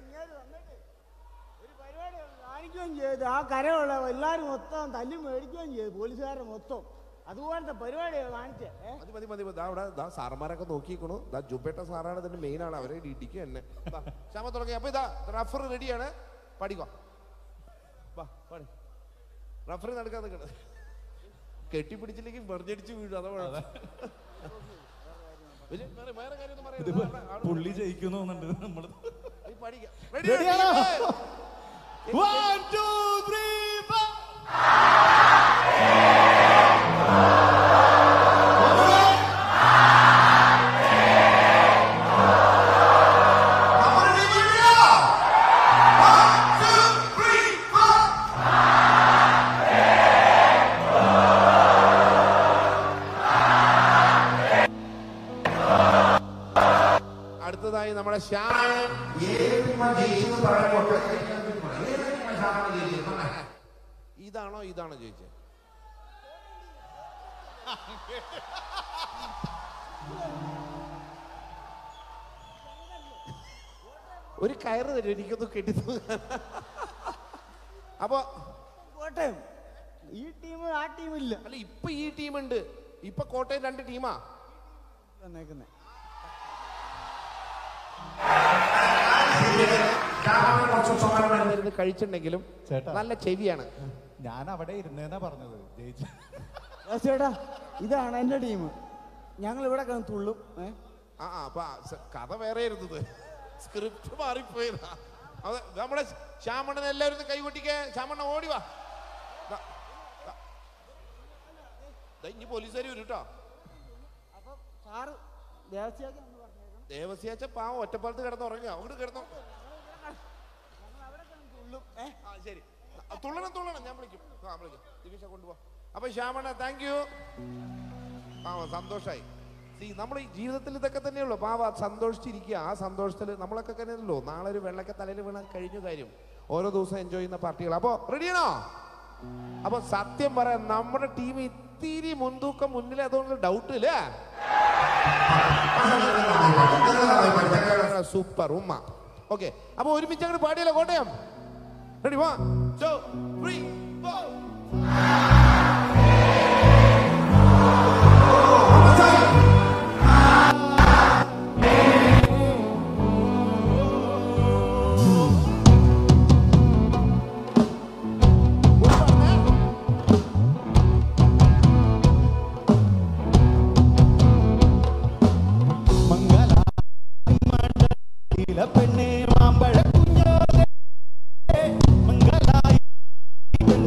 ഒരു പരിപാടി കാണിക്കുകയും ചെയ്തു ആ കരയുള്ള എല്ലാവരും മൊത്തം തല്ലി മേടിക്കുകയും ചെയ്തു പോലീസുകാരെ മൊത്തം അതുപോലത്തെ പരിപാടിയാണ് കാണിച്ചേ ഏ? മതി മതി മതി ദാ അവിടെ ദാ സാറന്മാരൊക്കെ നോക്കിക്കണു ദാ ജുബേട്ട സാറാണ് ഇതിന്റെ മെയിൻ ആണ് അവരെ ഇടിക്കുക എന്നെ ദാ, ശ്യാമ തുടങ്ങി അപ്പൊ ഇതാ റഫർ റെഡിയാണ് പഠിക്കോ വാ പാടി റഫർ നടക്കാൻ നിൽക്കണ കെട്ടിപ്പിടിച്ചില്ലെങ്കിൽ വെറുതെടിച്ച് വീഴും അതാ കുഴപ്പം. വലിയ വേറെ- വേറെ കാര്യമൊന്നും പറയണ്ട. ഇതിപ്പോ അവിടെ ആള് പുള്ളി ജയിക്കുന്നു തോന്നുന്നുണ്ട് നമ്മള് നീ പഠിക്കാം. Ready? Ready-ആണോ? Ready? One, two, three, four. അടുത്തതായി നമ്മുടെ ശ്യാം ഇതാണോ ഇതാണോ ചോദിച്ചത് ഒരു കയറ് തരും എനിക്കൊന്ന് കെട്ടി അപ്പൊ കോട്ടയം ഈ ടീം ആ ടീമില്ല അല്ല ഇപ്പൊ ഈ ടീമുണ്ട് ഇപ്പൊ കോട്ടയം രണ്ട് ടീമാ വന്നേക്കുന്നേ മരുന്ന് കഴിച്ചിട്ടുണ്ടെങ്കിലും ചേട്ടാ. നല്ല ചെവിയാണ് ഞാൻ അവിടെ ഇരുന്നേന്നാ പറഞ്ഞത് ജയിച്ചു ചേട്ടാ ഇതാണ് എന്റെ ടീം ഞങ്ങൾ ഇവിടെ കിടന്ന് തുള്ളും ഏ? ആ ആ, അപ്പൊ ആ സ- കഥ വേറെ ഇരുന്നത് സ്ക്രിപ്റ്റ് മാറിപ്പോയതാ അതെ നമ്മുടെ ശ്യാമണ്ണൻ എല്ലാവരും ഒന്ന് കൈകൊട്ടിക്കേ ശ്യാമണ്ണ ഓടി വാ ദാ, ദാ. ദാ ഇനി പോലീസുകാർ വരും കേട്ടോ അപ്പൊ സാറ് ദേവസ്യാക്ക് ഒന്ന് പറഞ്ഞേക്കണം ദേവസ്യാച്ച പാവം ഒറ്റപ്പാലത്ത് കിടന്ന് ഉറങ്ങുക അങ്ങോട്ട് കിടന്നോ ഞങ്ങൾ അവിടെ കിടന്ന് തുള്ളും ഏ? ആ ശരി ആ, തുള്ളണം തുള്ളണം ഞാൻ വിളിക്കും ആ വിളിക്കും ദിവിഷ കൊണ്ടുപോ അപ്പൊ ശ്യാമണ്ണ താങ്ക് യു പാവ സന്തോഷായി സി നമ്മൾ ഈ ജീവിതത്തിൽ ഇതൊക്കെ തന്നെയുള്ളൂ പാവ സന്തോഷിച്ചിരിക്കുക ആ സന്തോഷത്തിൽ നമ്മളൊക്കെ തന്നെയല്ലോ നാളെ ഒരു വെള്ളക്ക തലയിൽ വീണ കഴിഞ്ഞു കാര്യം ഓരോ ദിവസം എൻജോയ് ചെയ്യുന്ന പാർട്ടികൾ അപ്പോ റെഡിയാണോ അപ്പൊ സത്യം പറയാം നമ്മുടെ ടീം ഇത്തിരി മുൻതൂക്കം മുന്നിൽ അതുകൊണ്ട് ഡൗട്ട് ഇല്ലേ സൂപ്പർ ഉമ്മ ഓക്കെ അപ്പൊ ഒരുമിച്ച് അങ്ങോട്ട് പാടിയല്ലോ Kottayam ready one two three four പെണ്ണെ മാമ്പഴ കുഞ്ഞോലെ മംഗളായി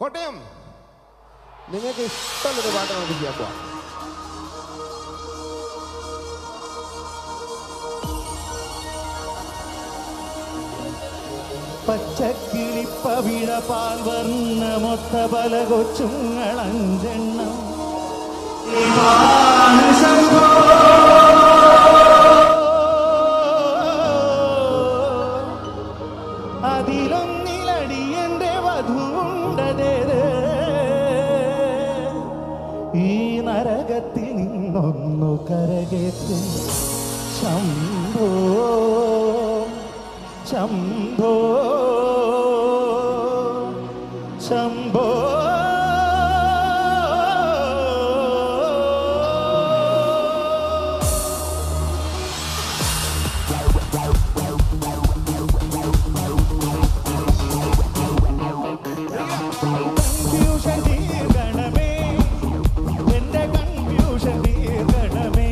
കോട്ടയം നിങ്ങൾക്ക് ഇഷ്ടമുള്ളൊരു പാട്ട് നമുക്ക് ചെയ്യാൻ പോവാം പച്ചക്കിളിപ്പവിഴ പാൽ വർണ്ണ മൊത്ത പല കൊച്ചുങ്ങളഞ്ചെണ്ണം അതിലൊന്നിലടി എന്റെ വധുണ്ടതേത് ഈ നരകത്തിൽ നിന്നൊന്നു കരകേറ്റും ശംഭോ ശംഭോ ശംഭോ കൺഫ്യൂഷൻ തീർക്കണമേ എന്റെ കൺഫ്യൂഷൻ തീർക്കണമേ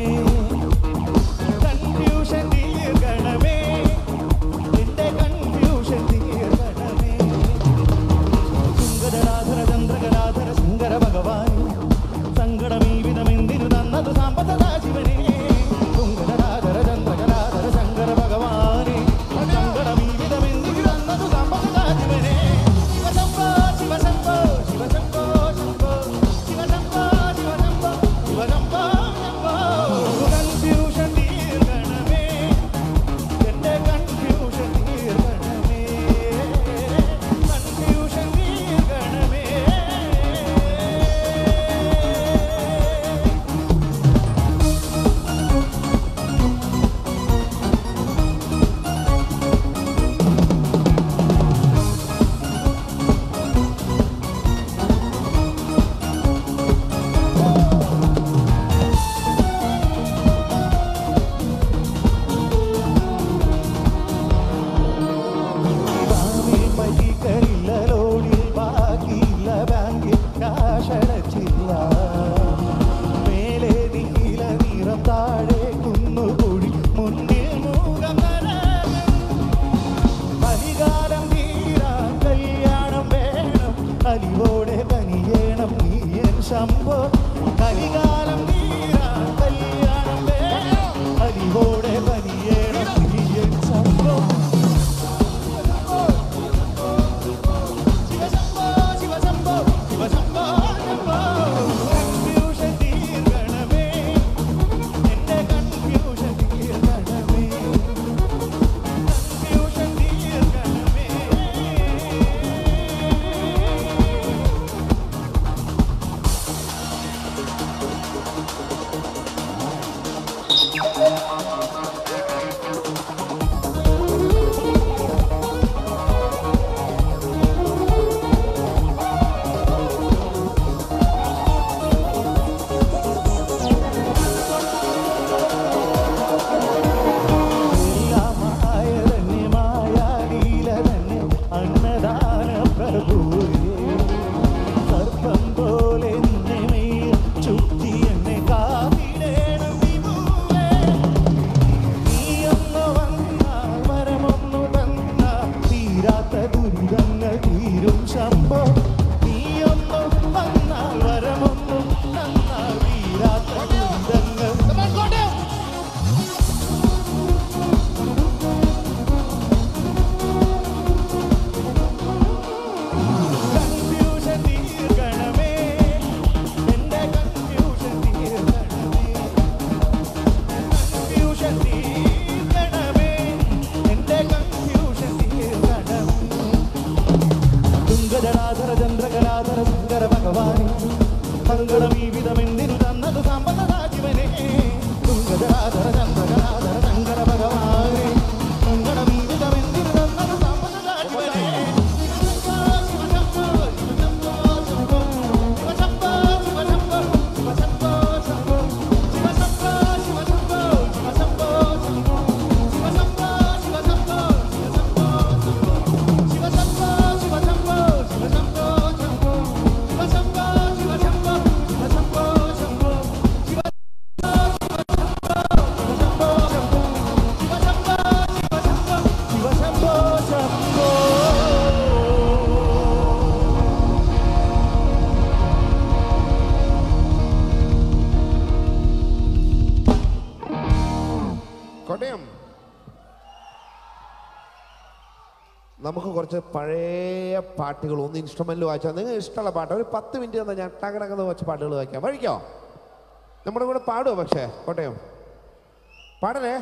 കൺഫ്യൂഷൻ തീർക്കണമേ എന്റെ കൺഫ്യൂഷൻ തീർക്കണമേ സുന്ദരനാഥര ചന്ദ്രകലാധര ശങ്കര ഭഗവാൻ സങ്കടം ഈ വിധമെന്തിനു തന്നത് സാമ്പത്തതാ ശിവനെ സുന്ദരനാഥര ചന്ദ്രകലാധര ശങ്കര ഭഗവാനെ സങ്കടം ഈ വിധമെന്തിനു തന്നത് സാമ്പത്തതാ ശിവനെ ശിവശംഭോ ശിവശംഭോ ശിവശംഭോ ശംഭോ ശിവശംഭോ ശിവശംഭോ ശിവശംഭോ ശംഭോ കോട്ടയം നമുക്ക് കുറച്ച് പഴയ പാട്ടുകൾ ഒന്ന് ഇൻസ്ട്രുമെന്റിൽ വായിച്ചാൽ നിങ്ങൾക്ക് ഇഷ്ടമുള്ള പാട്ട് ഒരു പത്ത് മിനിറ്റ് തന്നാൽ ഞാൻ ടകടക്കുന്ന കുറച്ച് പാട്ടുകൾ വായിക്കാം വഴിക്കോ നമ്മുടെ കൂടെ പാടുമോ പക്ഷേ കോട്ടയം പാടലേ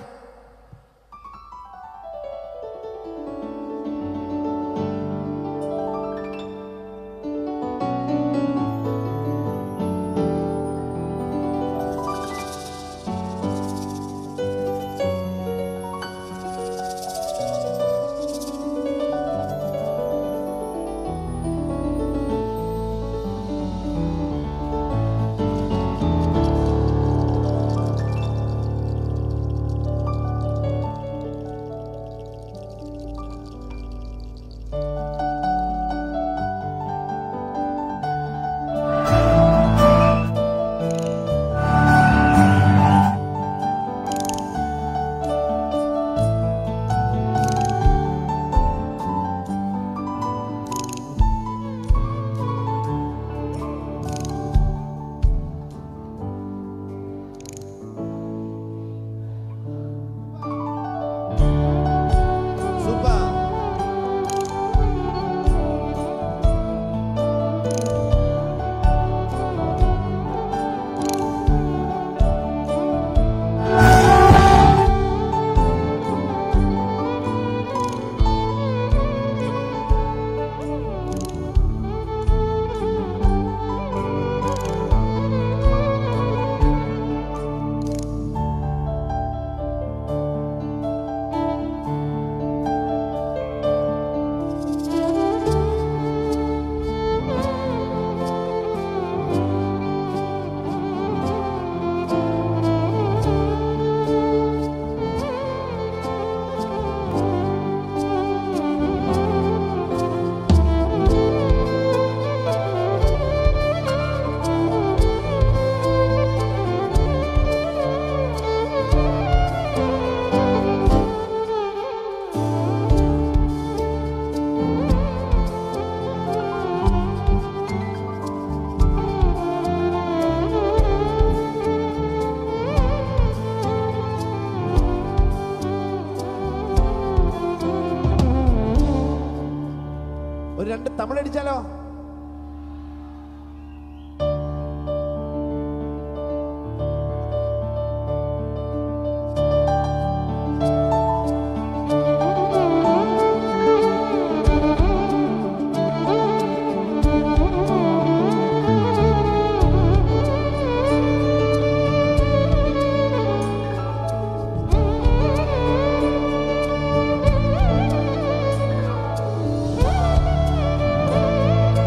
സൂപ്പർ ഒരു രണ്ട് തമിഴടിച്ചാലോ ആ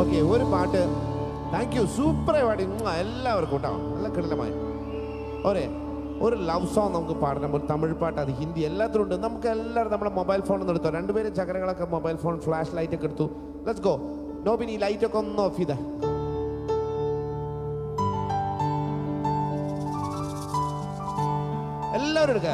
ഓക്കെ ഒരു പാട്ട് താങ്ക് യു സൂപ്പറായി പാടി ഉം, എല്ലാവർക്കും കേട്ടോ നല്ല കിടലമായി ഒരേ ഒരു ലവ് സോങ് നമുക്ക് പാടണം ഒരു തമിഴ് പാട്ട് അത് ഹിന്ദി എല്ലാത്തിലും ഉണ്ട് നമുക്ക് എല്ലാവരും നമ്മുടെ മൊബൈൽ ഫോൺ ഒന്ന് എടുത്തോ രണ്ടുപേരും ചകരകളൊക്കെ മൊബൈൽ ഫോൺ ഫ്ലാഷ് ലൈറ്റ് ഒക്കെ എടുത്തു ലെറ്റ്സ് ഗോ നോബിനി ഈ ലൈറ്റ് ഒക്കെ ഒന്ന് ഓഫ് ചെയ്തേ എല്ലാവരും എടുക്ക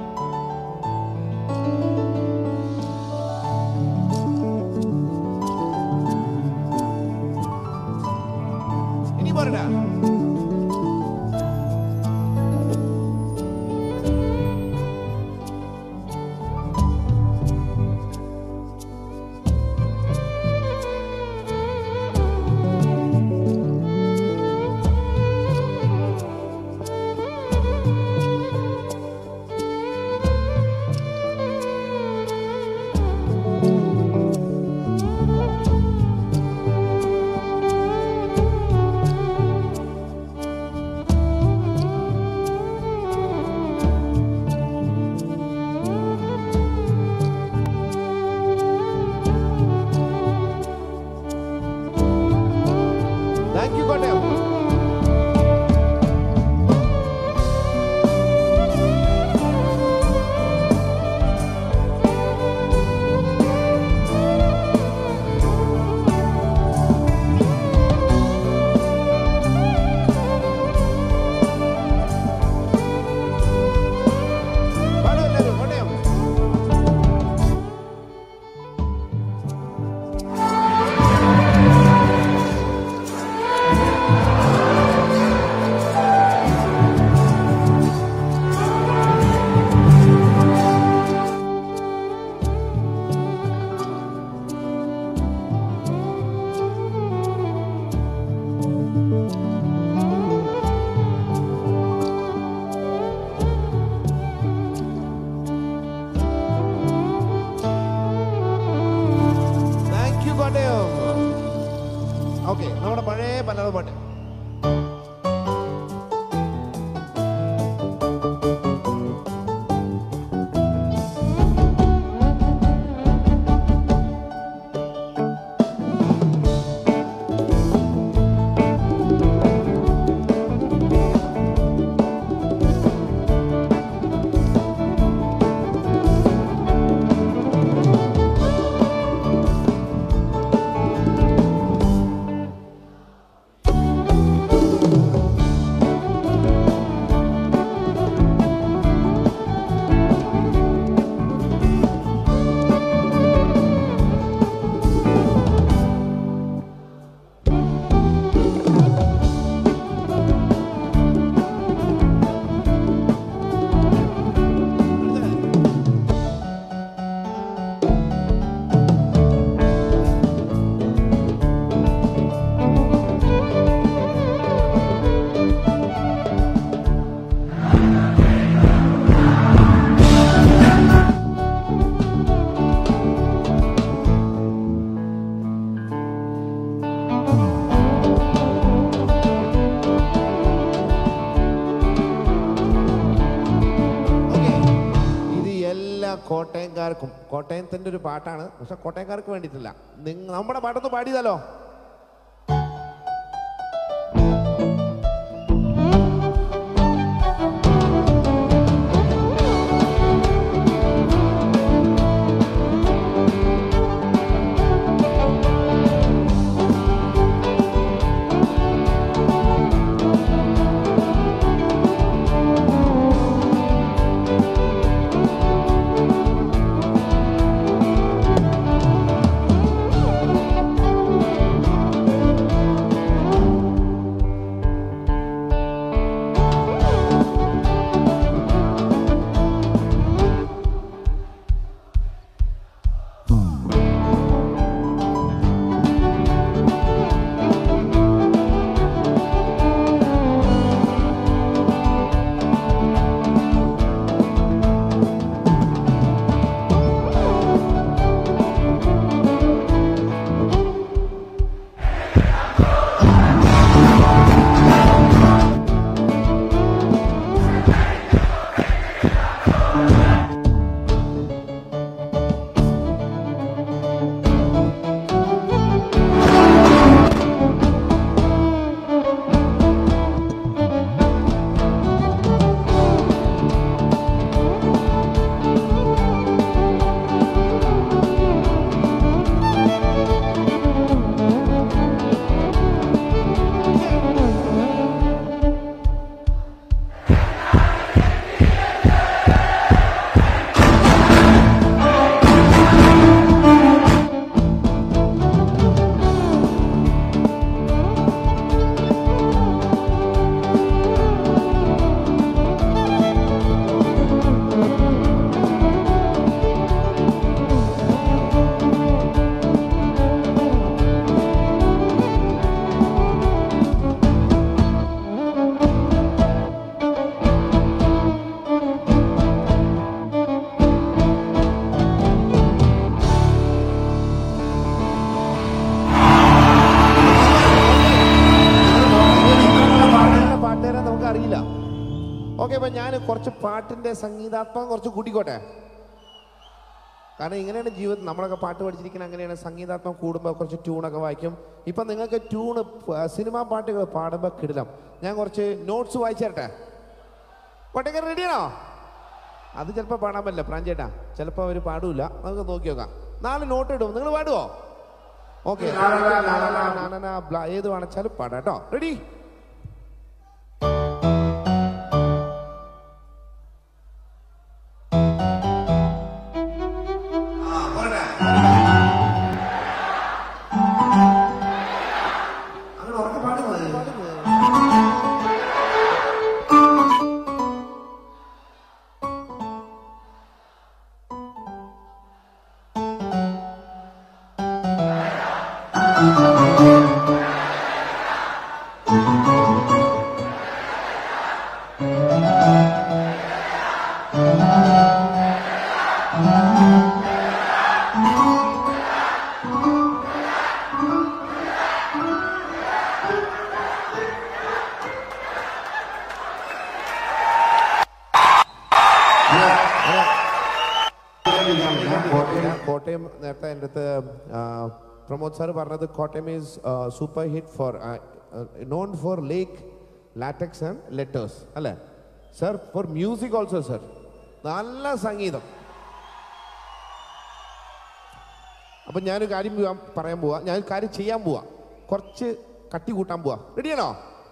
ഇനി പോരടാ താങ്ക് യു കോട്ടയം പാടൂ എല്ലാവരും, Kottayam thank you Kottayam okay നമ്മുടെ പഴയ പല്ലവ പാട്ട് ഓക്കേ. ഇത് എല്ലാ കോട്ടയംകാർക്കും കോട്ടയത്തിന്റെ ഒരു പാട്ടാണ് പക്ഷെ കോട്ടയംകാർക്ക് വേണ്ടിയിട്ടില്ല നിങ്ങ നമ്മുടെ പാട്ടൊന്ന് പാടിയതല്ലോ ും പാട്ടിന്റെ സംഗീതാത്മകം കുറച്ച് കൂട്ടിക്കോട്ടെ കാരണം ഇങ്ങനെയാണ് ജീവിതം നമ്മളൊക്കെ പാട്ട് പഠിച്ചിരിക്കുന്നത് അങ്ങനെയാണ് സംഗീതാത്മകം കൂടുമ്പോൾ കുറച്ച് ട്യൂണൊക്കെ വായിക്കും ഇപ്പം നിങ്ങൾക്ക് ട്യൂണ് സിനിമാ പാട്ടുകൾ പാടുമ്പോൾ കിടിലം ഞാൻ കുറച്ച് നോട്ട്സ് വായിച്ചു തരട്ടെ കോട്ടയ്ക്ക് റെഡിയാണോ അത് ചിലപ്പോൾ പാടാൻ പറ്റില്ല പ്രാഞ്ചേട്ടാ ചിലപ്പോൾ അവർ പാടൂല നമുക്ക് നോക്കി നോക്കാം നാല് നോട്ട് ഇടും നിങ്ങൾ പാടുവോ ഓക്കെ ഏത് വേണച്ചാലും പാടാം കേട്ടോ റെഡി ഞാൻ കോട്ടയം ഞാൻ കോട്ടയം നേരത്തെ എൻ്റെ അടുത്ത് ആ, പ്രമോദ് സാർ പറഞ്ഞത് Kottayam is super hit for known for lake latex and letters അല്ലേ sir for music also sir നല്ല സംഗീതം അപ്പം ഞാനൊരു കാര്യം പോവാൻ പറയാൻ പോവാ ഞാനൊരു കാര്യം ചെയ്യാൻ പോവാ കുറച്ച് കട്ടി കൂട്ടാൻ പോവാ റെഡിയാണോ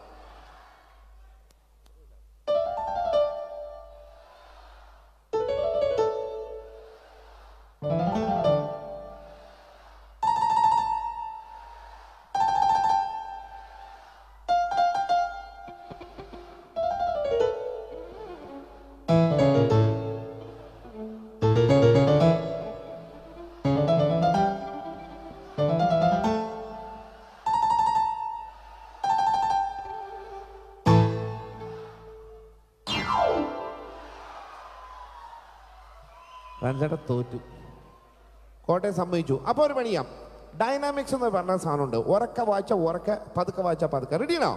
റൺചേട്ടൻ തോറ്റു കോട്ടയം സമ്മതിച്ചു അപ്പോൾ ഒരു പണിയാം ഡൈനാമിക്സ് എന്ന് പറഞ്ഞ സാധനമുണ്ട് ഉറക്ക വായിച്ച ഉറക്ക പതുക്കെ വായിച്ച പതുക്കെ റെഡിയാണോ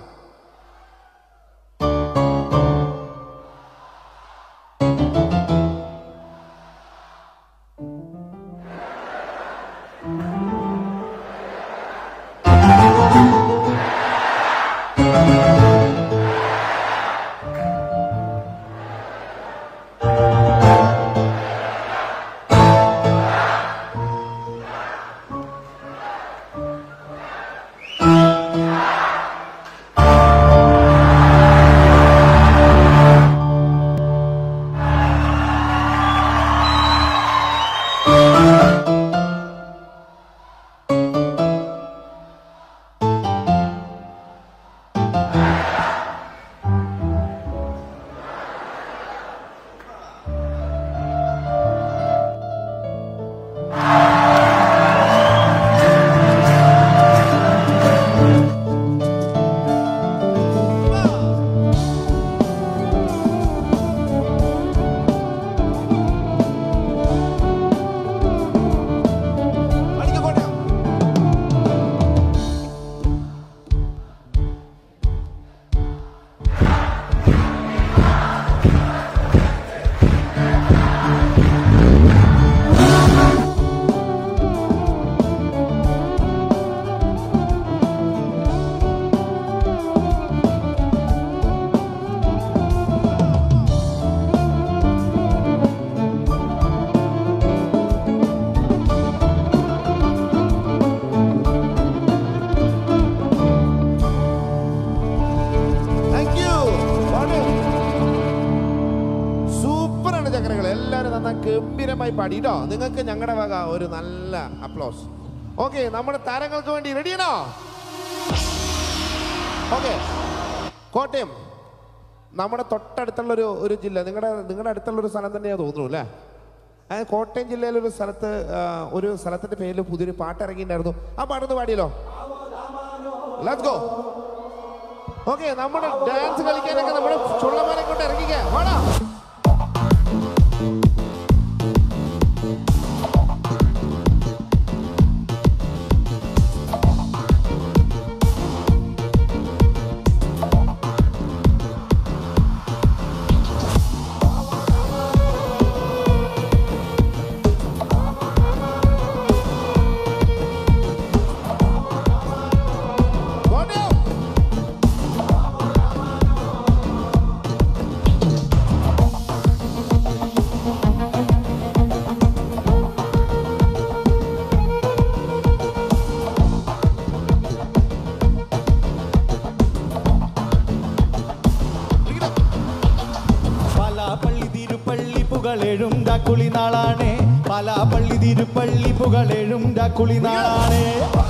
അടിക്ക് കോട്ടയം. Thank you. കോട്ടയം. സൂപ്പറാണ് ചക്കരകൾ എല്ലാവരും നന്നായി ഗംഭീരമായി പാടി കേട്ടോ നിങ്ങൾക്ക് ഞങ്ങളുടെ വക ഒരു നല്ല അപ്ലോസ് ഓക്കെ നമ്മുടെ താരങ്ങൾക്ക് വേണ്ടി റെഡിയാണോ ഓക്കെ കോട്ടയം നമ്മുടെ തൊട്ടടുത്തുള്ള ഒരു ഒരു ജില്ല നിങ്ങളുടെ നിങ്ങളുടെ അടുത്തുള്ള ഒരു സ്ഥലം തന്നെയാണ് തോന്നുന്നു അല്ലേ അതായത് കോട്ടയം ജില്ലയിലെ ഒരു സ്ഥലത്ത് ആ, ഒരു സ്ഥലത്തിന്റെ പേരിൽ പുതിയൊരു പാട്ട് ഇറങ്ങിയിട്ടുണ്ടായിരുന്നു ആ പാട്ടൊന്ന് പാടിയല്ലോ ലെറ്റ്സ് ഗോ ഓക്കെ നമ്മുടെ ഡാൻസ് കളിക്കാനൊക്കെ നമ്മുടെ ചുള്ളമാരെ കൊണ്ട് ഇറങ്ങിക്ക വേണോ കുളിനാളാണേ പലാപ്പള്ളി തിരുപ്പള്ളി പുകളേഴും കുളിനാളാണേ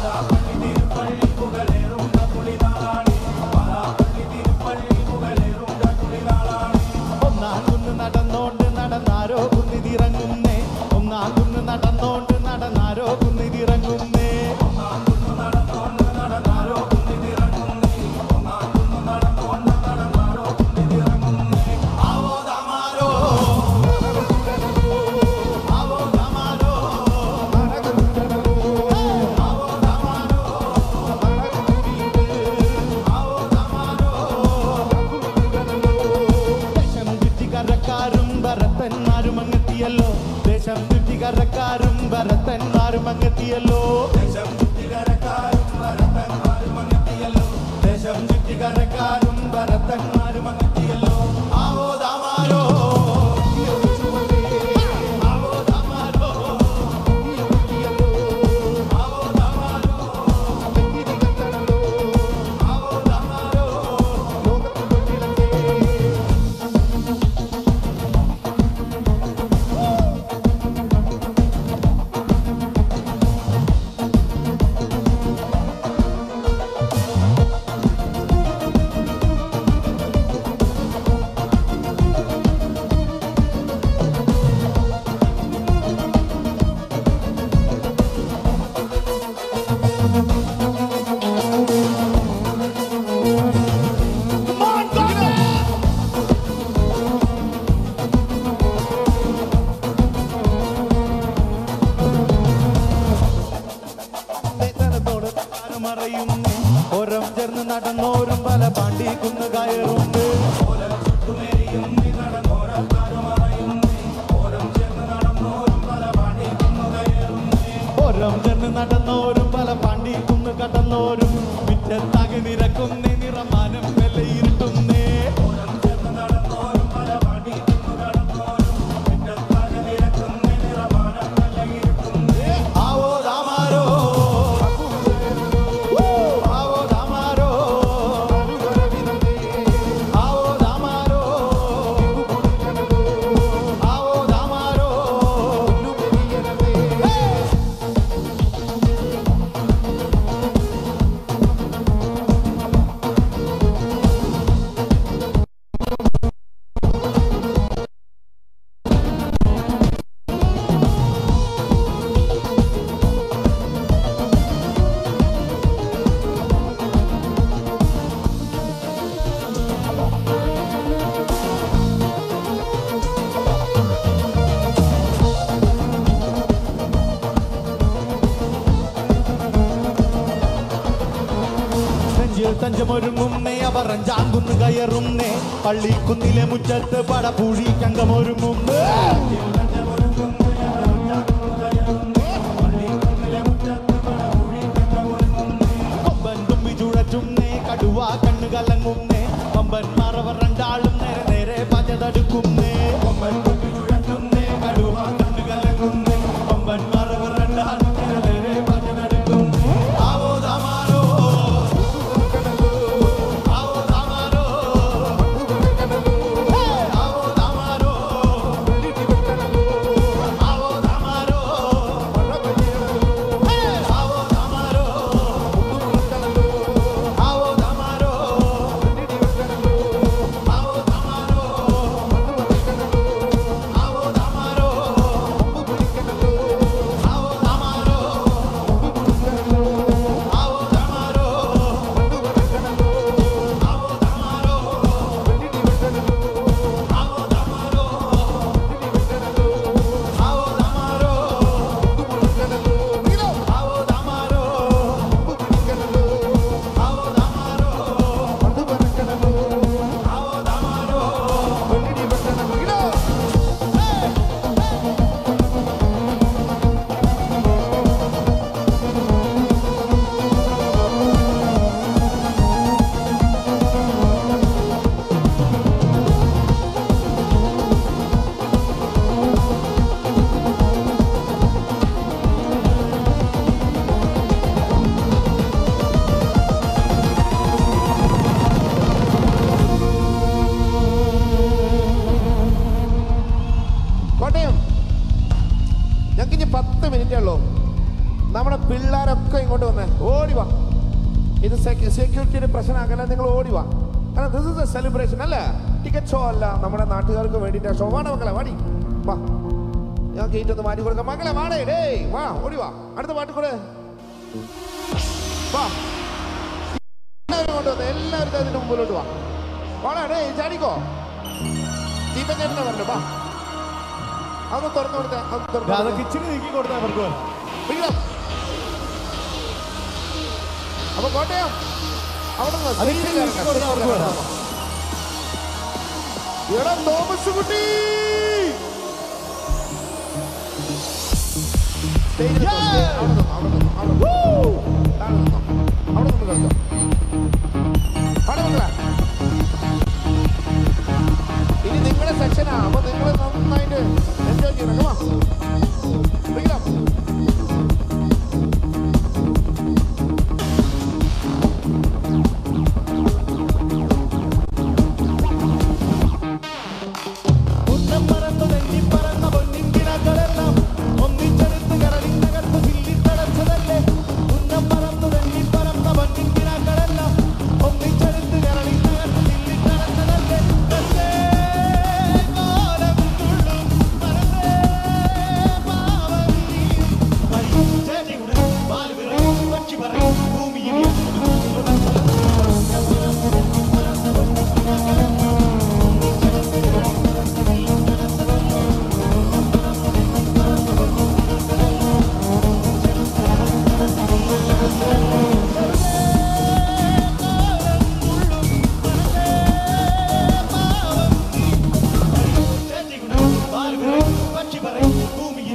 ഒന്നാം കുന്ന് നടന്നോണ്ട് നടന്നാരോ കുന്നിതിറങ്ങുന്നേ ഒന്നാം കുന്ന് നടന്നോണ്ട് നടന്നാരോ കുന്നിതിറങ്ങുന്നേ ദേശം ചുറ്റിക്കരക്കാരും ഭരത്തന്മാരും അങ്ങെത്തിയല്ലോ ദേശം ചുറ്റിക്കരക്കാരും ഭരത്തന്മാരും അങ്ങെത്തിയല്ലോ ദേശം ചുറ്റിക്കരക്കാരും ഭരത്തന്മാരും അങ്ങെത്തിയല്ലോ ദേശം ചുറ്റിക്കരക്കാരും ഭരത്തന്മാരും അങ്ങെത്തിയല്ലോ ആവോ ദാമാരോ ആവോ ദാമാരോ ആവോ ദാമാരോ ആവോ ദാമാരോ മറയുന്നേ ഓരം ചേർന്ന് നടന്നോരും പല പാണ്ടി കുന്നു കയറുണ്ട് ഓരം ചേർന്ന് നടന്നോരും പല പാണ്ടി കുന്നു കടന്നോരും മുറ്റത്താകെ നിരക്കുന്നേ നിറമാനം വിലയിരുത്തുന്നേ ആവോ ദാമാരോ ആവോ ദാമാരോ ആവോ ദാമാരോ ആവോ ദാമാരോ നെഞ്ചിൽ തഞ്ചമൊരുങ്ങുന്നേ അവർ അഞ്ചാങ്കുന്ന് കയറുന്നേ പള്ളിക്കുന്നിലെ മുറ്റത്ത് പടപൂഴി കങ്കമൊരുങ്ങുന്നേ കൊമ്പൻ തുമ്പി ചുഴറ്റുന്നേ കടുവ കണ്ണു കലങ്ങുന്നേ കൊമ്പൻ മറവർ രണ്ടാളും നേരെ നേരെ പഞ്ഞതടുക്കുന്നേ കൊമ്പൻ തുമ്പി ചുഴറ്റുന്നേ കടുവ കണ്ണു കലങ്ങുന്നേ കൊമ്പൻ മറവർ രണ്ടാളും നേരെ നേരെ പഞ്ഞതടുക്കുന്നേ ആവോ ദാമാരോ ആവോ ദാമാരോ ആവോ ദാമാരോ ഇനി പത്ത് മിനിറ്റേ ഉള്ളൂ നമ്മുടെ പിള്ളേരൊക്കെ ഇങ്ങോട്ട് വന്നേ ഓടി വാ ഇത് സെക്യൂരിറ്റിയുടെ പ്രശ്നമാക്കല്ല നിങ്ങൾ ഓടി വാ കാരണം ദിസ് ഇസ് എ സെലിബ്രേഷൻ അല്ല ടിക്കറ്റ് ഷോ അല്ല നമ്മുടെ നാട്ടുകാർക്ക് വേണ്ടിയിട്ട് ഷോ വാടാ മക്കളെ വാടി വാ ഞാൻ ഗേറ്റ് ഒന്ന് മാറ്റി കൊടുക്കാം മക്കളെ വാടേ ഡേ വാ ഓടി വാ അടുത്ത പാട്ട് കൂടെ വാ എല്ലാവരും കൊണ്ട് വന്നേ എല്ലാവരും അതിന്റെ മുമ്പിലോട്ട് വാ വാടാ ഡേ ചാടിക്കോ ദീപൻ ചേട്ടനെ പറഞ്ഞു വാ അതൊന്ന് തുറന്നു കൊടുത്തേ അത് തുറന്നു അതൊക്കെ കൊടുത്തേ. ഇച്ചിരി നീക്കി കൊടുത്താൽ അവർക്ക് വരാം പിടിക്കണം. അപ്പൊ കോട്ടയം അവിടെ നിന്ന് അത് സ്റ്റേജിൽ ഇച്ചിരി കയറണം, കൊടുത്താൽ അവർക്ക് സ്റ്റേജിൽ വരാം. കയറണം. എടാ തോമസ് കുട്ടി സ്റ്റേജിൽ നിന്നോ, സ്റ്റേജിൽ- അവിടെ നിന്നോ, അവിടെ നിന്നോ, അവിടെ നിന്നോ. താഴെ നിന്നോ. അവിടെ നിന്ന് കളിച്ചോ. പാട് മക്കളെ. ഇനി നിങ്ങളുടെ സെക്ഷനാ അപ്പൊ നിങ്ങൾ നന്നായിട്ട് എൻജോയ് ചെയ്യണം കേട്ടോ പിടിക്കണം ഉന്നം മറന്നു നെഞ്ചി പറന്ന പൊന്നിൻ കിണകളെല്ലാം ഒന്നിച്ചെടുത്ത് കടലിനകത്ത് ചില്ലിത്തടച്ചതല്ലേ ഉന്നം മറന്നു നെഞ്ചി പറന്ന പൊന്നിൻ കിണകളെല്ലാം ഒന്നിച്ചെടുത്ത് കടലിനകത്ത് ചില്ലിത്തടച്ചതല്ലേ വെറുതെ കാലം തുള്ളും മനസ്സേ പാവം നീയും വരും ചേച്ചിയുടെ പാല് വിറയും പക്ഷി പറയും ഭൂമിയിൽ ചേച്ചിയുടെ പാല് വിറയും പക്ഷി പറയും ഭൂമിയിൽ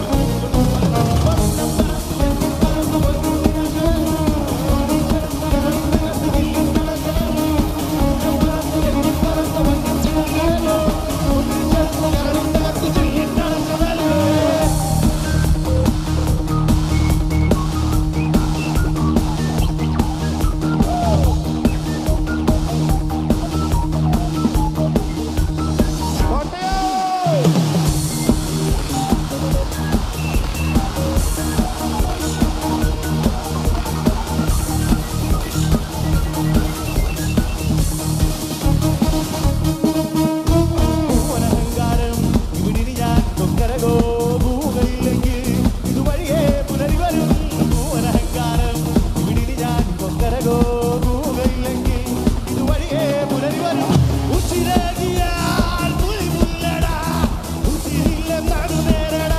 കോട്ടയം പൂവനഹങ്കാരം ഇവിടിനി ഞാൻ കൊക്കരകോ പൂവയില്ലെങ്കിൽ ഇതുവഴിയേ പുലരി വരും പൂവനഹങ്കാരം ഇവിടിനി ഞാൻ കൊക്കരകോ പൂവയില്ലെങ്കിൽ ഇതുവഴിയേ പുലരി വരും ഉച്ചിരകിയാൽ പുലിമുല്ലടാ ഉച്ചിരില്ലെന്നാണ് നേരടാ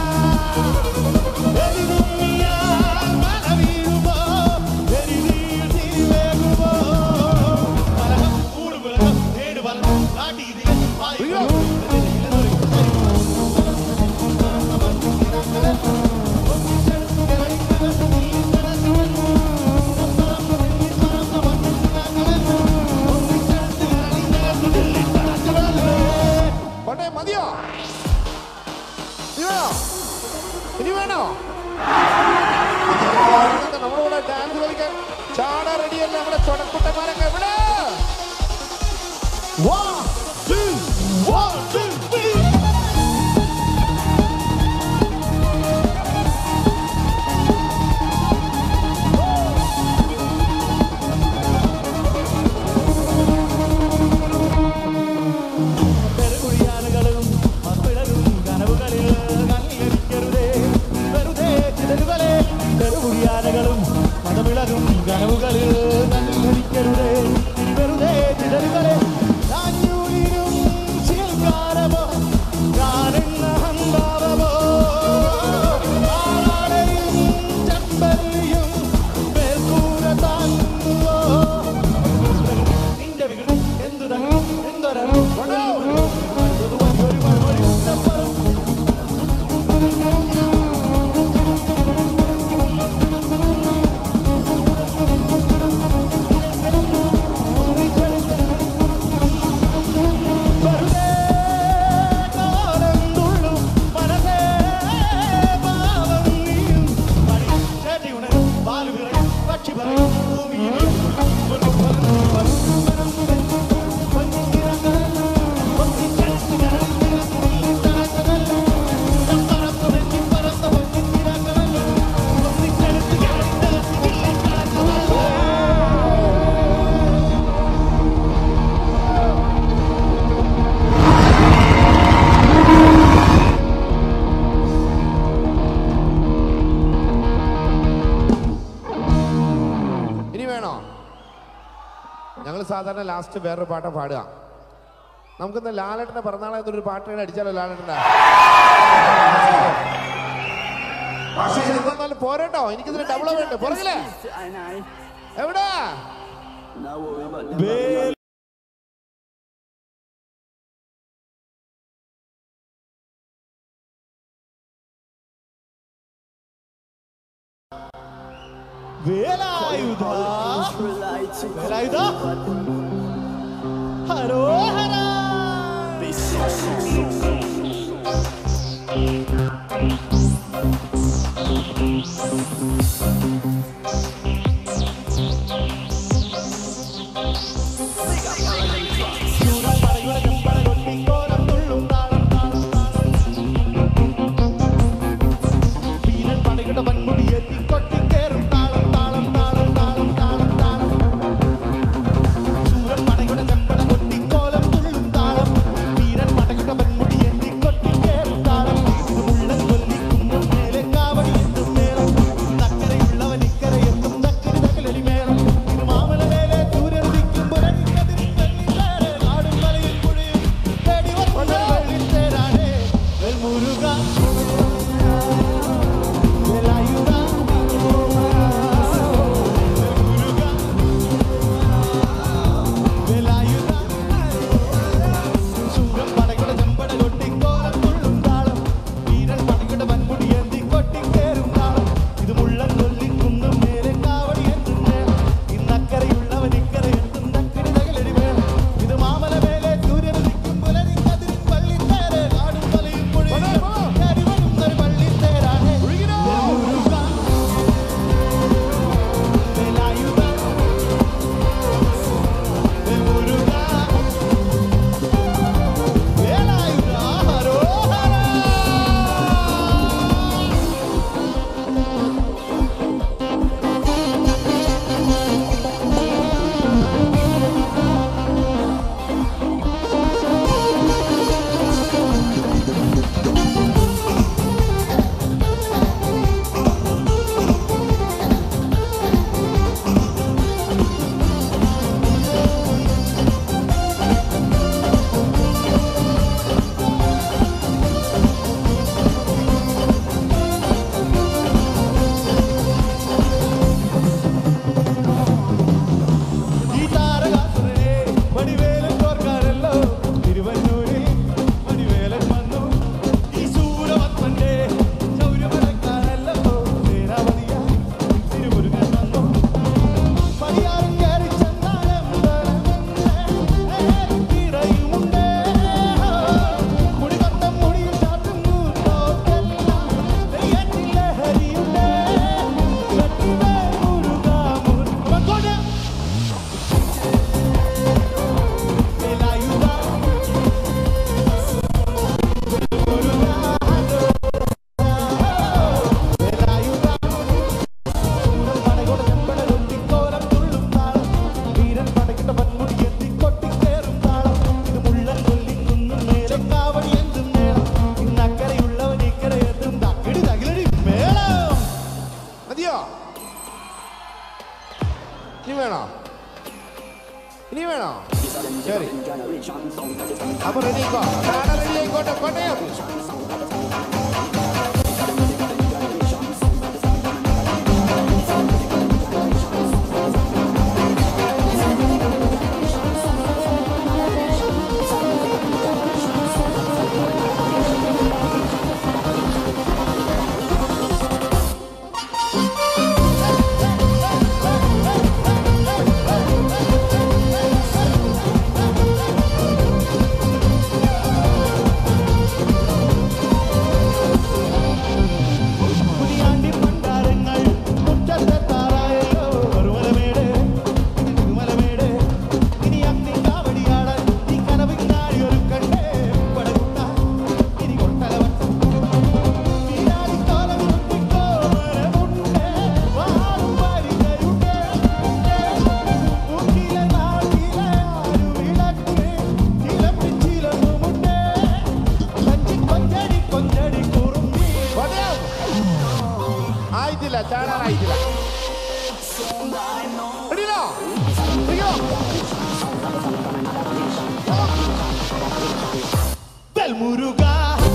എരിതുമ്മിയാൽ മല വീഴുമോ എരിനീർ തിരിവേകുമോ കലഹം കൂടുവിളകം നേട് വരണം നാട്ടീതികൾ ആയി കോട്ടയം മതിയോ ഇനി വേണോ ഇനി വേണോ ഇതൊക്കെ നമ്മുടെ കൂടെ ഡാൻസ് കളിക്കാൻ ചാട റെഡിയല്ല നമ്മുടെ ചൊടക്കുട്ടന്മാരൊക്കെ ഇവിടെ One, two, one, two, three. പെരുകുഴിയാനകളും മപ്പിളരും കനവുകളിൽ കണ്ണിയടിക്കരുതേ വെറുതെ ചിതറുകളെ പെരുകുഴിയാനകളും മതവിളരും കനവുകളിൽ കണ്ണിയടിക്കരുതേ വെറുതെ ചിതറുകളെ താഞ്ഞൂരിലും ശിൽക്കാരമോ കാണുന്ന ഹംഭാവമോ ആറാടയും ചെമ്പല്ലിയും മേൽക്കൂര താങ്ങുന്നുവോ നിന്റെ വികൃതി എന്തു തങ്ങും എന്തൊരു ഞങ്ങൾ സാധാരണ ലാസ്റ്റ് വേറൊരു പാട്ടാ പാടുക നമുക്കിന്ന് ലാലേട്ടന്റെ പിറന്നാളെ എന്നൊരു പാട്ട് കൂടെ അടിച്ചാലോ ലാലേട്ടന്റെ പക്ഷേ ഇതൊന്നാലും പോരട്ടോ എനിക്കിതിന് ഡബിളോ വേണ്ട പുറകില്ലേ എവിടാ വേല വേലായുധ വേലായുധ ഹരോഹര ചൂരപ്പടയുടെ ചെമ്പട കൊട്ടിക്കോലം തുള്ളും താളം താളം താളം വീരൻ പടയുടെ വൻമുടിയെത്തി കൊട്ടിക്കേറും താളം താളം താളം താളം താളം താളം ചൂരൻ പടയുടെ ചെമ്പട കൊട്ടിക്കോലം തുള്ളും താളം വീരൻ പടയുടെ വൻമുടിയെത്തി കൊട്ടിക്കേറും താളം ഇത് മുള്ളൻ കൊല്ലിക്കുമ്പോൾ മേലെ കാവടി എത്തും മേളം നക്കരയുള്ളവൻ ഇക്കരയെത്തും നക്കിരി നകലൊലി മേളം ഇത് മാമല മേലെ സൂര്യനുദിക്കുമ്പോൾ അരിക്കതിരി കണ്ണിലേറെ നാടും മലയിൽ പുഴയും തേടി വന്ന വെള്ളിത്തേരാണേ വെൽമുരുക വേലായുധ വേലായുധ ശൂരൻ പടയുടെ ചെമ്പട കൊട്ടിക്കോലം തുള്ളും താളം വീരൻ പടയുടെ വൻമുടി ഏന്തി കൊട്ടിക്കേറും താളം ഇത് മുള്ളൻ കൊല്ലിക്കുന്നും മേലെ കാവടി എത്തും മേളം ഇന്നക്കരയുള്ളവൻ ഇക്കരെ എത്തും നക്കരി തകലടി വേണം ഇത് മാമല മേലെ സൂര്യൻ ഉദിക്കും പുലരി കതിരിൻ പള്ളിത്തേരെ നാടും മലയും പുഴയും കരിവരുന്നൊരു പള്ളിത്തേരാണ് മുരുക വേലായുധ മുരുക വേലായുധ ഹരോഹര ഈ താരകാസുരനെ വടിവേലൻ തോർക്കാരല്ലോ തിരുവന്നൂരിൽ വടിവേലൻ വന്നു ഈ ശൂരപത്മന്റെ ശൗര്യമരക്കാരല്ലോ സേനാപതിയായി തിരുമുരുകൻ വന്നു പടിയാറും കയറി ചെന്നാലും തിരയുമുണ്ട് മുടികൊണ്ടം മുടിയിൽ ചാട്ടും തോക്കെല്ലാം തെയ്യത്തിൽ ലഹരിയുണ്ട് കെട്ടിവേ മുരുക മുരുക വേലായുധ വേലായുധ ചൂരൻ പടയുടെ ചെമ്പട കൊട്ടിക്കോലം തുള്ളും താളം വീരൻ പടകിട്ട വൻമുടി എത്തി കൊട്ടിക്കേറും താളം ഇത് മുള്ളൻ കൊല്ലിക്കുന്നും മേലെ കാവടി എന്തും മേളം ഇന്നക്കരയുള്ളവൻ ഇക്കരെ എത്തും തക്കിടി തകിലടി മേളം മതിയോ ഇനി വേണോ ഇനി വേണോ ശരി അപ്പൊ റെഡി ആയിക്കോ റെഡി ആയിക്കോട്ടെ കോട്ടയം പുലിയാണ്ടി പണ്ടാരങ്ങൾ മുറ്റത്തെ താറായല്ലോ ഒരുമലമേട് ഇത് തിരുമലമേട് ഇനി അഗ്നി കാവടിയാടാൻ ഈ കനവിങ്ങാടി ഒരു കണ്ടേ പടകുട്ട ഇനി കൊട്ടലവൻ വീരാടിക്കാലം കുട്ടിക്കോ മരമുണ്ട് വാറും പരിചയുണ്ട് ഊക്കിലെ നാട്ടിലെ ആരു വിളക്ക് ചിലപ്പിച്ചിലൊന്നുമുണ്ട് കഞ്ചി കൊഞ്ചടി കൊഞ്ചടി കുറുമ്പി കോട്ടയം ആയിട്ടില്ല ചാടാനായിട്ടില്ല റെഡിയോ El Muruga.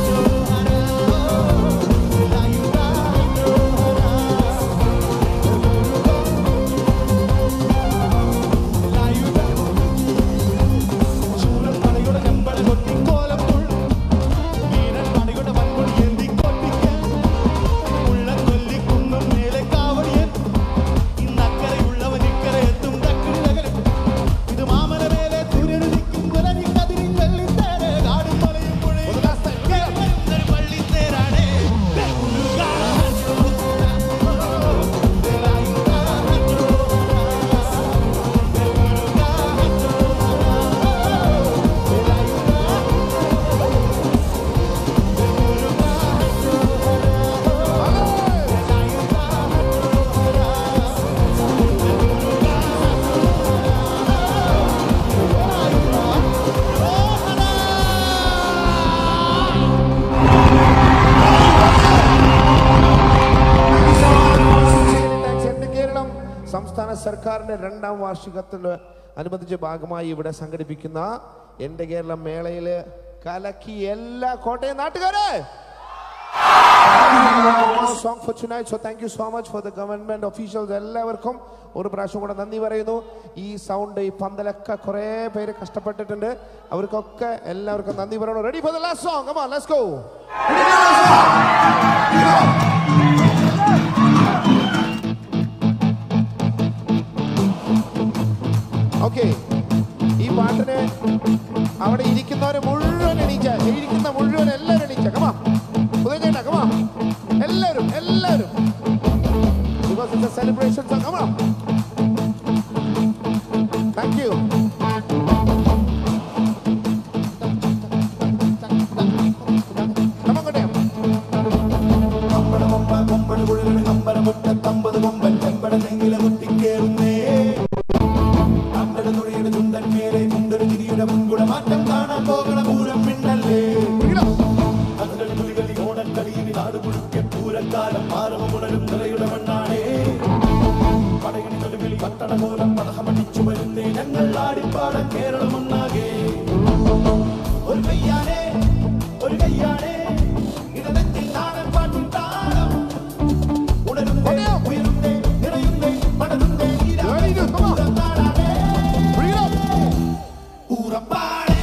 ചൂരപ്പടയുടെ ചെമ്പട കൊട്ടി കോലപ്പുള്ളി വീരൻ പടയുടെ വൻകൊടി എന്തി കൊട്ടിക്കാൻ ഉള്ളക്കൊല്ലി കുന്നും മേലെ കാവടിയൻ ഇന്നക്കരയുള്ളവൻ ഇക്കരെ എത്തും ദക്കിനകരം ഇത് മാമല മേലെ തുരരുതിക്കും പുലരി കതിരിൻ വെള്ളിത്തേര് കാടും മലയും പുഴയും കേരളത്തിൽ പള്ളിത്തേരാണേ എന്റെ കേരളം സംസ്ഥാന സർക്കാരിന്റെ രണ്ടാം വാർഷികത്തിന് അനുബന്ധിച്ച ഭാഗമായി ഇവിടെ സംഘടിപ്പിക്കുന്ന എന്റെ കേരളം മേളയില് കലക്കി എല്ലാ കോട്ടയം നാട്ടുകാരെ song for tonight so thank you so much for the government officials എല്ലാവർക്കും ഒരു പ്രാവശ്യം കൂടെ നന്ദി പറയുന്നു ഈ സൗണ്ട് ഈ പന്തലൊക്കെ കുറെ പേര് കഷ്ടപ്പെട്ടിട്ടുണ്ട് അവർക്കൊക്കെ എല്ലാവർക്കും നന്ദി പറയണം ready for the last song come on let's go okay ഈ പാട്ടിന് അവിടെ ഇരിക്കുന്നവര് മുഴുവൻ എണീച്ച ഇരിക്കുന്ന മുഴുവൻ എല്ലാവരും എണീച്ച കമാ ഉദയചേട്ട കമാ എല്ലാവരും എല്ലാവരും because it's a celebration song കമാ താങ്ക് യു കമാ കമ്പത് കൊമ്പൻ ചെമ്പട നെങ്കില കുത്തിക്കേറുന്നേ അമ്പട തുണിയുടെ ചുണ്ടൻ മേലെ മുണ്ടൊരു തിരിയുടെ മുൻകുട മാറ്റം കാണാൻ പോകണ പൂരം പിന്നല്ലേ അതുകളി തുളികളി ഓണക്കളിയിൽ നാട് കുളിക്ക പൂരക്കാലം മാറവ ഉണരും നിറയുടെ മണ്ണാണേ പടയണി തൊടുവിളി പട്ടണകോലം പടഹമടിച്ചു വരുന്നേ ഞങ്ങൾ ആടിപ്പാടം കേരളം ഒന്നാകെ ഒരു കയ്യാണേ ഒരു കയ്യാണേ ഇടനെത്തിൽ നാടൻ പാട്ടിൻ താളം ഉണരുന്നേ ഉയരുന്നേ നിറയുന്നേ പടരുന്നേ Ready to come on. ൂരപ്പാടേ Bring it up. ഊറപ്പാടേ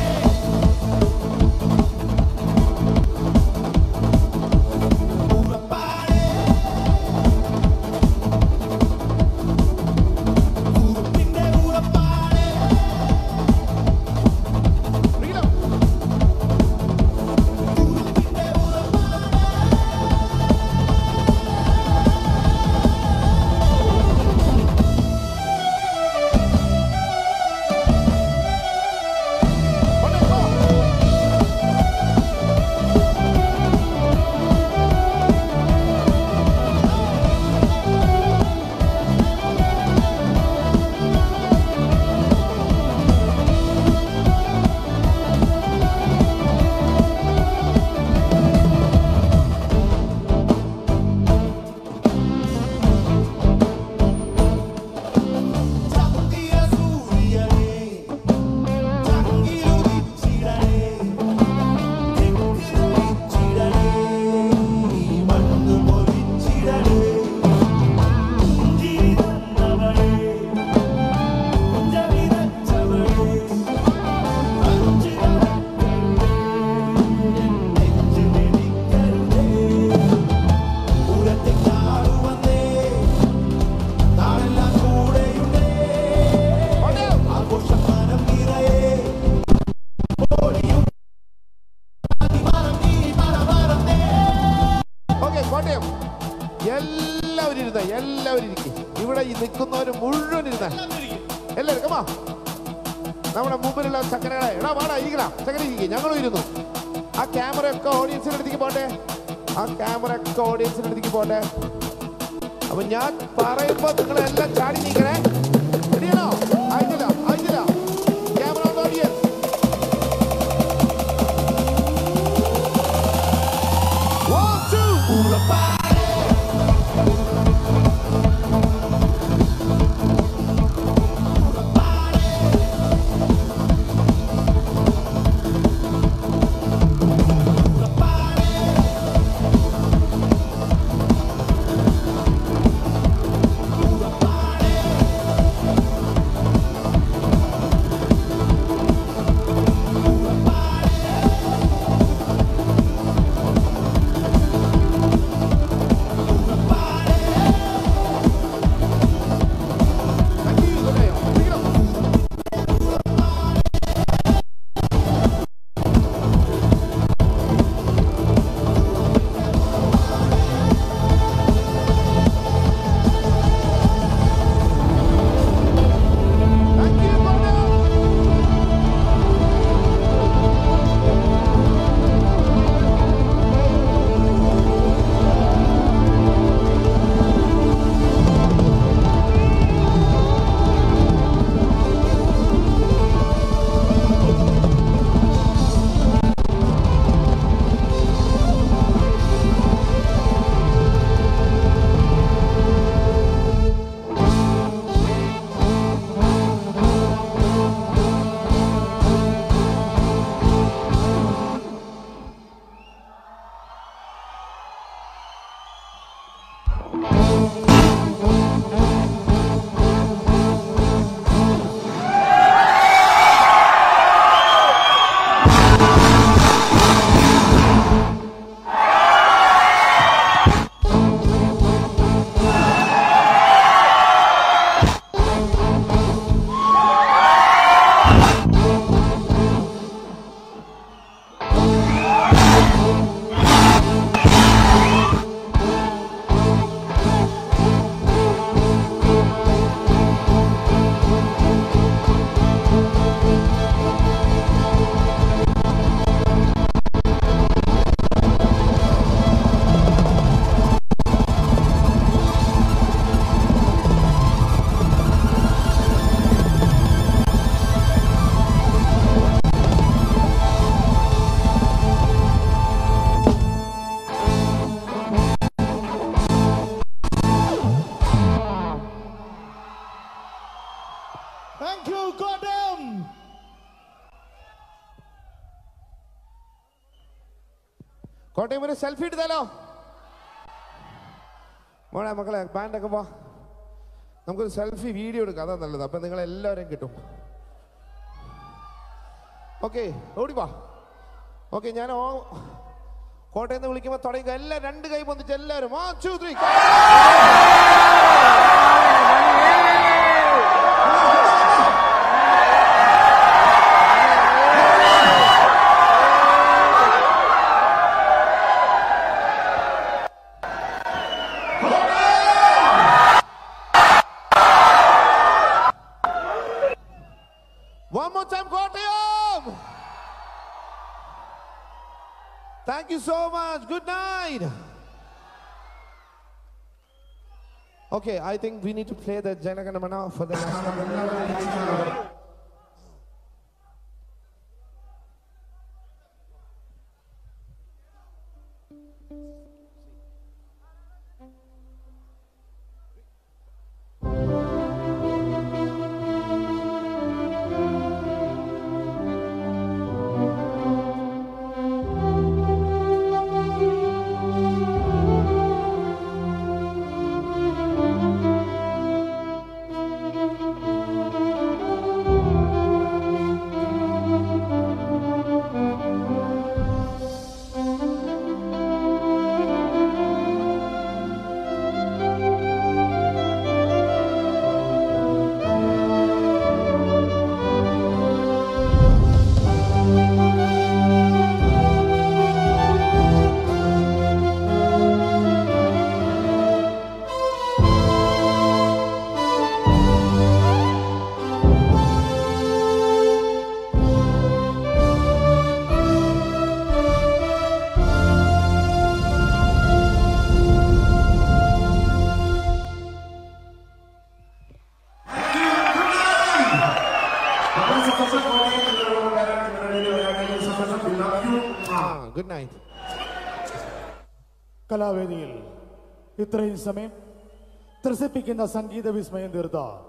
ഊറപ്പാടേ ഊറുപ്പിന്റെ ഊറപ്പാടേ Bring it up. ഊറുപ്പിന്റെ ഊറപ്പാടേ On it, come on. ചാത്തിയ സൂര്യനേ ചങ്കിലുദിച്ചിടണേ തെക്കിലുദിച്ചിടണേ ഈ മണ്ണ് പൊരിച്ചിടണേ പുഞ്ചിരി തന്നവളേ പുഞ്ചവിതച്ചവളേ അഞ്ചിടണേ നെഞ്ചു മെതിക്കരുതേ പൂരത്തെ കാണുവന്നേ നാളെല്ലാം കൂടെയുണ്ടേ On it. ആഘോഷമാനം നിറയെ ഓടിയും അതിമാനം നീ മറമറന്നേ ഓക്കെ കോട്ടയം എല്ലാവരും ഇരുന്ന എല്ലാവരും ഇരിക്കും ഇവിടെ ഈ നിൽക്കുന്നവര് മുഴുവൻ ഇരുന്ന എല്ലാവരും കമാ നമ്മുടെ മുമ്പിലുള്ള ചക്കരകളെ എടാ വാടാ ഇരിക്കണം ചക്കര ഇരിക്കും ഞങ്ങളും ഇരുന്നു ആ ക്യാമറ ഒക്കെ ഓഡിയൻസിന്റെ അടുത്തേക്ക് പോട്ടെ ആ ക്യാമറ ഒക്കെ ഓഡിയൻസിന്റെ അടുത്തേക്ക് പോട്ടെ അപ്പൊ ഞാൻ പറയുമ്പോ നിങ്ങൾ എല്ലാം ചാടി നീക്കണേ റെഡിയാണോ ആയിട്ടില്ല ആയിട്ടില്ല camera audience One, two. Kottayam ഒരു സെൽഫി എടുത്താലോ മോളെ മക്കളെ ബാൻഡൊക്കെ പോ നമുക്കൊരു സെൽഫി വീഡിയോ എടുക്കാം അതാ നല്ലത് അപ്പം നിങ്ങൾ എല്ലാവരെയും കിട്ടും ഓക്കെ ഓടിപ്പാ ഓക്കെ ഞാൻ ഓ കോട്ടയം നിന്ന് വിളിക്കുമ്പോൾ തുടങ്ങി എല്ലാം രണ്ട് കൈ പൊന്നിച്ച് എല്ലാവരും ആ two three One more time, Kottayam! Thank you so much. Good night. Okay, I think we need to play the Janaganamana for the national. Ah, good night. കലാവേദിയിൽ ഇത്രയും സമയം ത്രസിപ്പിക്കുന്ന സംഗീത വിസ്മയം തീർത്ത